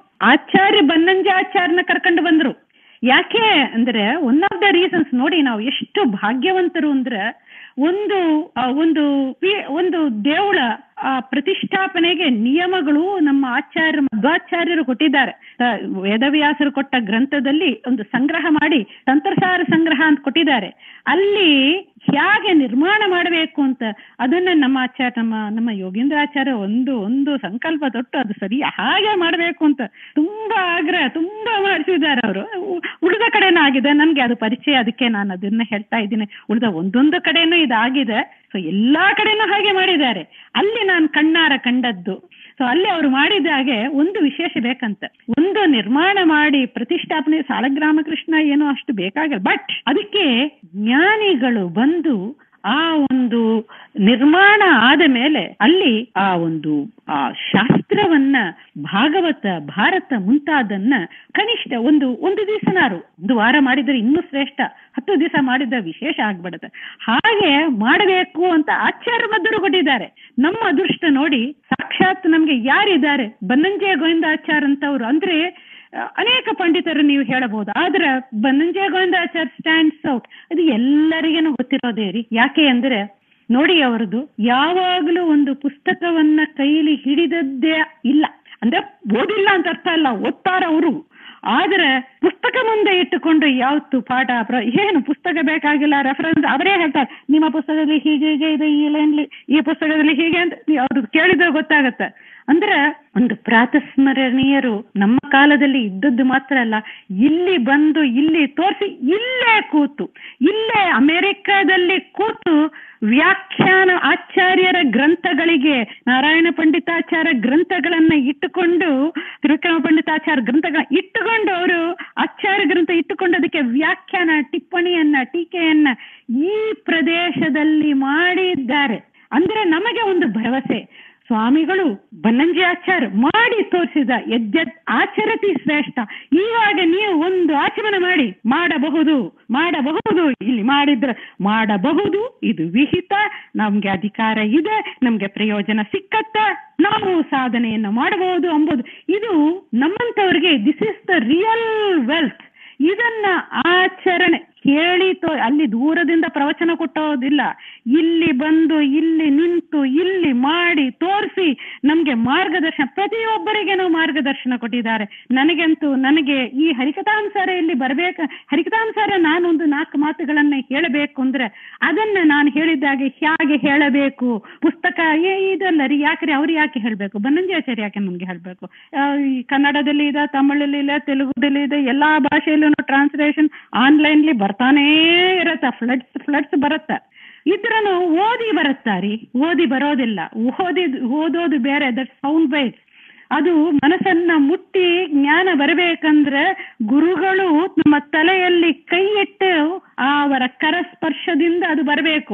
ಆಚಾರ್ಯ ಬನ್ನಂಜ ಆಚಾರ್ಯನ ಕರ್ಕೊಂಡು ಬಂದ್ರು ಯಾಕೆ ಅಂದ್ರೆ ಒನ್ ಆಫ್ ದ ರೀಸನ್ಸ್ ನೋಡಿ ನಾವು ಎಷ್ಟು ಭಾಗ್ಯವಂತರು ಅಂದ್ರೆ ಒಂದು ಆ, ಒಂದು ಪಿ- ಒಂದು ದೇವಳ ಆ ಪ್ರತಿಷ್ಠಾಪನೆಗೆ ನಿಯಮಗಳು ನಮ್ಮ ಆಚಾರ್ಯ ಮಧ್ವಾಚಾರ್ಯರು ಕೊಟ್ಟಿದ್ದಾರೆ ಆ, ವೇದವ್ಯಾಸರು ಕೊಟ್ಟ ಗ್ರಂಥದಲ್ಲಿ ಒಂದು ಸಂಗ್ರಹ ಮಾಡಿ ತಂತ್ರಸಾರ ಸಂಗ್ರಹ ಅಂತ ಕೊಟ್ಟಿದ್ದಾರೆ ಅಲ್ಲಿ ಹೇಗೆ ನಿರ್ಮಾಣ ಮಾಡಬೇಕು ಅಂತ ಅದನ್ನ ನಮ್ಮ ಆಚಾರ್ಯ ನಮ್ಮ ನಮ್ಮ ಯೋಗೀಂದ್ರಾಚಾರ್ಯ ಒಂದು ಒಂದು ಸಂಕಲ್ಪ ತೊಟ್ಟು ಅದು ಸರಿ ಹಾಗೆ ಮಾಡಬೇಕು ಅಂತ ತುಂಬಾ ಆಗ್ರಹ ತುಂಬಾ ಮಾಡಿಸಿದ್ದಾರೆ ಅವರು ಉಳಿದ ಕಡೆನೂ ಆಗಿದೆ ನನ್ಗೆ ಅದು ಪರಿಚಯ ಅದಕ್ಕೆ ನಾನು ಅದನ್ನ ಹೇಳ್ತಾ ಇದ್ದೀನಿ ಉಳಿದ ಒಂದೊಂದು ಕಡೆನೂ ಇದಾಗಿದೆ ಸೊ ಎಲ್ಲಾ ಕಡೆನೂ ಹಾಗೆ ಮಾಡಿದ್ದಾರೆ ಅಲ್ಲಿ ನಾನು ಕಣ್ಣಾರ ಕಂಡದ್ದು ಸೊ ಅಲ್ಲಿ ಅವರು ಮಾಡಿದ ಹಾಗೆ ಒಂದು ವಿಶೇಷ ಬೇಕಂತ ಒಂದು ನಿರ್ಮಾಣ ಮಾಡಿ ಪ್ರತಿಷ್ಠಾಪನೆ ಸಾಲಗ್ರಾಮ ಕೃಷ್ಣ ಏನೋ ಅಷ್ಟು ಬೇಕಾಗಿಲ್ಲ ಬಟ್ ಅದಕ್ಕೆ ಜ್ಞಾನಿಗಳು ಬಂದು ಆ ಒಂದು ನಿರ್ಮಾಣ ಆದ ಮೇಲೆ ಅಲ್ಲಿ ಆ ಒಂದು ಆ ಶಾಸ್ತ್ರವನ್ನ ಭಾಗವತ ಭಾರತ ಮುಂತಾದನ್ನ ಕನಿಷ್ಠ ಒಂದು ಒಂದು ದಿವಸನಾರು ಒಂದು ವಾರ ಮಾಡಿದ್ರೆ ಇನ್ನೂ ಶ್ರೇಷ್ಠ ಹತ್ತು ದಿವಸ ಮಾಡಿದ ವಿಶೇಷ ಆಗ್ಬಿಡುತ್ತೆ ಹಾಗೆ ಮಾಡಬೇಕು ಅಂತ ಆಚಾರ್ಯ ಮದ್ದರು ಕೊಟ್ಟಿದ್ದಾರೆ ನಮ್ಮ ಅದೃಷ್ಟ ನೋಡಿ ಸಾಕ್ಷಾತ್ ನಮ್ಗೆ ಯಾರಿದ್ದಾರೆ ಬನ್ನಂಜಯ ಗೋವಿಂದಾಚಾರ್ ಅಂತವ್ರು ಅಂದ್ರೆ ಆ, ಅನೇಕ ಪಂಡಿತರು ನೀವು ಹೇಳಬಹುದು ಆದ್ರೆ ಬನ್ನಂಜಯ ಗೋವಿಂದಾಚಾರ್ ಸ್ಟ್ಯಾಂಡ್ಸ್ ಔಟ್ ಅದು ಎಲ್ಲರಿಗೇನು ಗೊತ್ತಿರೋದೇ ರೀ ಯಾಕೆ ಅಂದ್ರೆ ನೋಡಿ ಅವರದು ಯಾವಾಗಲೂ ಒಂದು ಪುಸ್ತಕವನ್ನ ಕೈಲಿ ಹಿಡಿದದ್ದೇ ಇಲ್ಲ ಅಂದ್ರೆ ಓದಿಲ್ಲ ಅಂತ ಅರ್ಥ ಅಲ್ಲ ಓದ್ತಾರ ಅವರು ಆದ್ರೆ ಪುಸ್ತಕ ಮುಂದೆ ಇಟ್ಟುಕೊಂಡು ಯಾವತ್ತು ಪಾಠ ಪ್ರ- ಏನು ಪುಸ್ತಕ ಬೇಕಾಗಿಲ್ಲ ರೆಫರೆನ್ಸ್ ಅವರೇ ಹೇಳ್ತಾರೆ ನಿಮ್ಮ ಪುಸ್ತಕದಲ್ಲಿ ಹೀಗೆ ಹೀಗೆ ಇದೆ ಈ ಲೈನ್ಲಿ ಈ ಪುಸ್ತಕದಲ್ಲಿ ಹೀಗೆ ಅಂತ ನೀವು ಅವ್ರದ್ದು ಕೇಳಿದ್ರೆ ಗೊತ್ತಾಗತ್ತೆ ಅಂದ್ರೆ ಒಂದು ಪ್ರಾತಸ್ಮರಣೀಯರು ನಮ್ಮ ಕಾಲದಲ್ಲಿ ಇದ್ದದ್ದು ಮಾತ್ರ ಅಲ್ಲ ಇಲ್ಲಿ ಬಂದು ಇಲ್ಲಿ ತೋರಿಸಿ ಇಲ್ಲೇ ಕೂತು ಇಲ್ಲೇ ಅಮೆರಿಕಾದಲ್ಲಿ ಕೂತು ವ್ಯಾಖ್ಯಾನ ಆಚಾರ್ಯರ ಗ್ರಂಥಗಳಿಗೆ ನಾರಾಯಣ ಪಂಡಿತಾಚಾರ್ಯ ಗ್ರಂಥಗಳನ್ನ ಇಟ್ಟುಕೊಂಡು ತಿರುಕಮ ಪಂಡಿತಾಚಾರ್ಯ ಗ್ರಂಥಗಳ ಇಟ್ಟುಕೊಂಡು ಅವರು ಆಚಾರ್ಯ ಗ್ರಂಥ ಇಟ್ಟುಕೊಂಡು ಅದಕ್ಕೆ ವ್ಯಾಖ್ಯಾನ ಟಿಪ್ಪಣಿಯನ್ನ ಟೀಕೆಯನ್ನ ಈ ಪ್ರದೇಶದಲ್ಲಿ ಮಾಡಿದ್ದಾರೆ ಅಂದ್ರೆ ನಮಗೆ ಒಂದು ಭರವಸೆ ಸ್ವಾಮಿಗಳು ಬನ್ನಂಜಿ ಆಚಾರ್ ಮಾಡಿ ತೋರಿಸಿದ ಯಜ್ಜತ್ ಆಚರತಿ ಶ್ರೇಷ್ಠ ಇವಾಗ ನೀವು ಒಂದು ಆಚಮನ ಮಾಡಿ ಮಾಡಬಹುದು ಮಾಡಬಹುದು ಇಲ್ಲಿ ಮಾಡಿದ್ರೆ ಮಾಡಬಹುದು ಇದು ವಿಹಿತ ನಮ್ಗೆ ಅಧಿಕಾರ ಇದೆ ನಮ್ಗೆ ಪ್ರಯೋಜನ ಸಿಕ್ಕತ್ತ ನಾವು ಸಾಧನೆಯನ್ನು ಮಾಡಬಹುದು ಎಂಬುದು ಇದು ನಮ್ಮಂತವ್ರಿಗೆ this is the real wealth ಇದನ್ನ ಆಚರಣೆ ಕೇಳಿ ತೋ ಅಲ್ಲಿ ದೂರದಿಂದ ಪ್ರವಚನ ಕೊಟ್ಟೋದಿಲ್ಲ ಇಲ್ಲಿ ಬಂದು ಇಲ್ಲಿ ನಿಂತು ಇಲ್ಲಿ ಮಾಡಿ ತೋರಿಸಿ ನಮ್ಗೆ ಮಾರ್ಗದರ್ಶನ ಪ್ರತಿಯೊಬ್ಬರಿಗೇನೋ ಮಾರ್ಗದರ್ಶನ ಕೊಟ್ಟಿದ್ದಾರೆ ನನಗಂತೂ ನನಗೆ ಈ ಹರಿಕಥಾಂಸಾರ ಇಲ್ಲಿ ಬರ್ಬೇಕ ಹರಿಕಥಾಂಸಾರ ನಾನೊಂದು ನಾಲ್ಕು ಮಾತುಗಳನ್ನ ಹೇಳಬೇಕು ಅಂದ್ರೆ ಅದನ್ನ ನಾನು ಹೇಳಿದ್ದಾಗೆ ಹೇಗೆ ಹೇಳಬೇಕು ಪುಸ್ತಕ ಏ ಇದಲ್ಲ ರೀ ಯಾಕ್ರಿ ಅವ್ರು ಯಾಕೆ ಹೇಳ್ಬೇಕು ಬನ್ನಂಜಾಚಾರ್ಯ ಯಾಕೆ ನಮ್ಗೆ ಹೇಳ್ಬೇಕು ಆ, ಈ ಕನ್ನಡದಲ್ಲಿ ಇದೆ ತಮಿಳಲ್ಲಿ ಇದೆ ತೆಲುಗುದಲ್ಲಿ ಇದೆ ಎಲ್ಲಾ ಭಾಷೆಯಲ್ಲೂ ಟ್ರಾನ್ಸ್ಲೇಷನ್ ಆನ್ಲೈನ್ಲಿ ಬರ್ತಾನೇ ಇರತ್ತೆ ಫ್ಲಡ್ಸ್ ಫ್ಲಡ್ಸ್ ಬರುತ್ತೆ ಇದ್ರನು ಓದಿ ಬರುತ್ತಾರೆ ಓದಿ ಬರೋದಿಲ್ಲ ಓದಿ ಓದೋದು ಬೇರೆ ದಟ್ ಸೌಂಡ್ ಬೈಟ್ಸ್ ಅದು ಮನಸ್ಸನ್ನ ಮುಟ್ಟಿ ಜ್ಞಾನ ಬರಬೇಕಂದ್ರೆ ಗುರುಗಳು ನಮ್ಮ ತಲೆಯಲ್ಲಿ ಕೈ ಇಟ್ಟು ಅವರ ಕರಸ್ಪರ್ಶದಿಂದ ಅದು ಬರಬೇಕು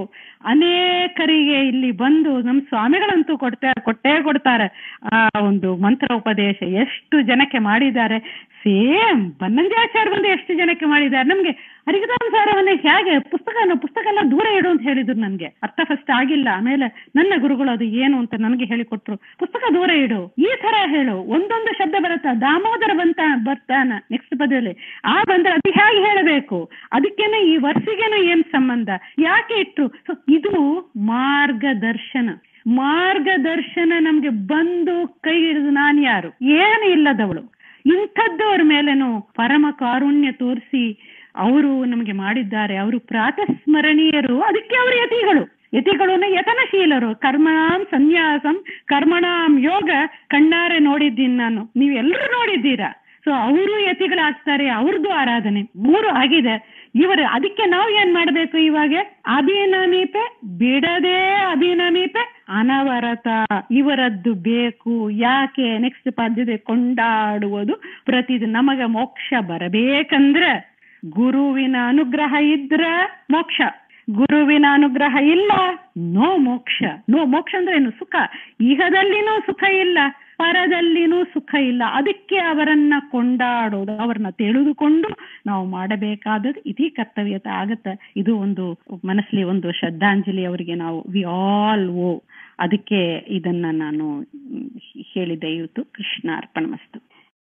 ಅನೇಕರಿಗೆ ಇಲ್ಲಿ ಬಂದು ನಮ್ಮ ಸ್ವಾಮಿಗಳಂತೂ ಕೊಡ್ತಾ ಕೊಟ್ಟೇ ಕೊಡ್ತಾರೆ ಆ ಒಂದು ಮಂತ್ರ ಉಪದೇಶ ಎಷ್ಟು ಜನಕ್ಕೆ ಮಾಡಿದ್ದಾರೆ ಸೇಮ್ ಬನ್ನಂಜಾಚಾರ್ಯ ಬಂದು ಎಷ್ಟು ಜನಕ್ಕೆ ಮಾಡಿದ್ದಾರೆ ನಮ್ಗೆ ಹರಿಕಥಾಂಸಾರವನ್ನ ಹೇಗೆ ಪುಸ್ತಕ ಪುಸ್ತಕ ಎಲ್ಲ ದೂರ ಇಡು ಅಂತ ಹೇಳಿದ್ರು ನನ್ಗೆ ಅರ್ಥ ಫಸ್ಟ್ ಆಗಿಲ್ಲ ಆಮೇಲೆ ನನ್ನ ಗುರುಗಳು ಅದು ಏನು ಅಂತ ನನಗೆ ಹೇಳಿಕೊಟ್ರು ಪುಸ್ತಕ ದೂರ ಇಡು ಈ ತರ ಹೇಳು ಒಂದೊಂದು ಶಬ್ದ ಬರುತ್ತಾ ದಾಮೋದರ ಬಂತ ಬರ್ತಾನ ನೆಕ್ಸ್ಟ್ ಪದದಲ್ಲಿ ಆ ಬಂದ್ರೆ ಅದು ಹೇಗೆ ಹೇಳಬೇಕು ಅದಕ್ಕೇನೆ ಈ ವರ್ಷಿಗೇನೆ ಏನ್ ಸಂಬಂಧ ಯಾಕೆ ಇಟ್ರು ಸೊ ಇದು ಮಾರ್ಗದರ್ಶನ ಮಾರ್ಗದರ್ಶನ ನಮ್ಗೆ ಬಂದು ಕೈ ಹಿಡಿದು ನಾನು ಯಾರು ಏನು ಇಲ್ಲದವಳು ಇಂಥದ್ದವ್ರ ಮೇಲೇನು ಪರಮ ಕಾರುಣ್ಯ ತೋರಿಸಿ ಅವರು ನಮಗೆ ಮಾಡಿದ್ದಾರೆ ಅವರು ಪ್ರಾತಸ್ಮರಣೀಯರು ಅದಕ್ಕೆ ಅವರು ಯತಿಗಳು ಯತಿಗಳು ಯತನಶೀಲರು ಕರ್ಮಣಾಂ ಸನ್ಯಾಸಂ ಕರ್ಮಣಾಂ ಯೋಗ ಕಣ್ಣಾರೆ ನೋಡಿದ್ದೀನಿ ನಾನು ನೀವೆಲ್ಲರೂ ನೋಡಿದ್ದೀರಾ ಸೊ ಅವರು ಯತಿಗಳಾಗ್ತಾರೆ ಅವ್ರದ್ದು ಆರಾಧನೆ ಮೂರು ಆಗಿದೆ ಇವರು ಅದಕ್ಕೆ ನಾವು ಏನ್ ಮಾಡ್ಬೇಕು ಇವಾಗ ಅಭಿನಮಿಪೆ ಬಿಡದೆ ಅಭಿನಮಿಪೆ ಅನವರತ ಇವರದ್ದು ಬೇಕು ಯಾಕೆ ನೆಕ್ಸ್ಟ್ ಪದ್ಯತೆ ಕೊಂಡಾಡುವುದು ಪ್ರತಿದಿನ ನಮಗೆ ಮೋಕ್ಷ ಬರಬೇಕಂದ್ರೆ ಗುರುವಿನ ಅನುಗ್ರಹ ಇದ್ರ ಮೋಕ್ಷ ಗುರುವಿನ ಅನುಗ್ರಹ ಇಲ್ಲ ನೋ ಮೋಕ್ಷ ನೋ ಮೋಕ್ಷ ಅಂದ್ರೆ ಏನು ಸುಖ ಇಹದಲ್ಲಿನೂ ಸುಖ ಇಲ್ಲ ಪರದಲ್ಲಿನೂ ಸುಖ ಇಲ್ಲ ಅದಕ್ಕೆ ಅವರನ್ನ ಕೊಂಡಾಡೋದು ಅವರನ್ನ ತಿಳಿದುಕೊಂಡು ನಾವು ಮಾಡಬೇಕಾದದ್ದು ಇದೇ ಕರ್ತವ್ಯತೆ ಆಗತ್ತೆ ಇದು ಒಂದು ಮನಸ್ಸಲ್ಲಿ ಒಂದು ಶ್ರದ್ಧಾಂಜಲಿ ಅವರಿಗೆ ನಾವು ವಿ ಆಲ್ ಓ ಅದಕ್ಕೆ ಇದನ್ನ ನಾನು ಹೇಳಿದೆ ಇವತ್ತು ಕೃಷ್ಣ ಅರ್ಪಣ ಮಸ್ತು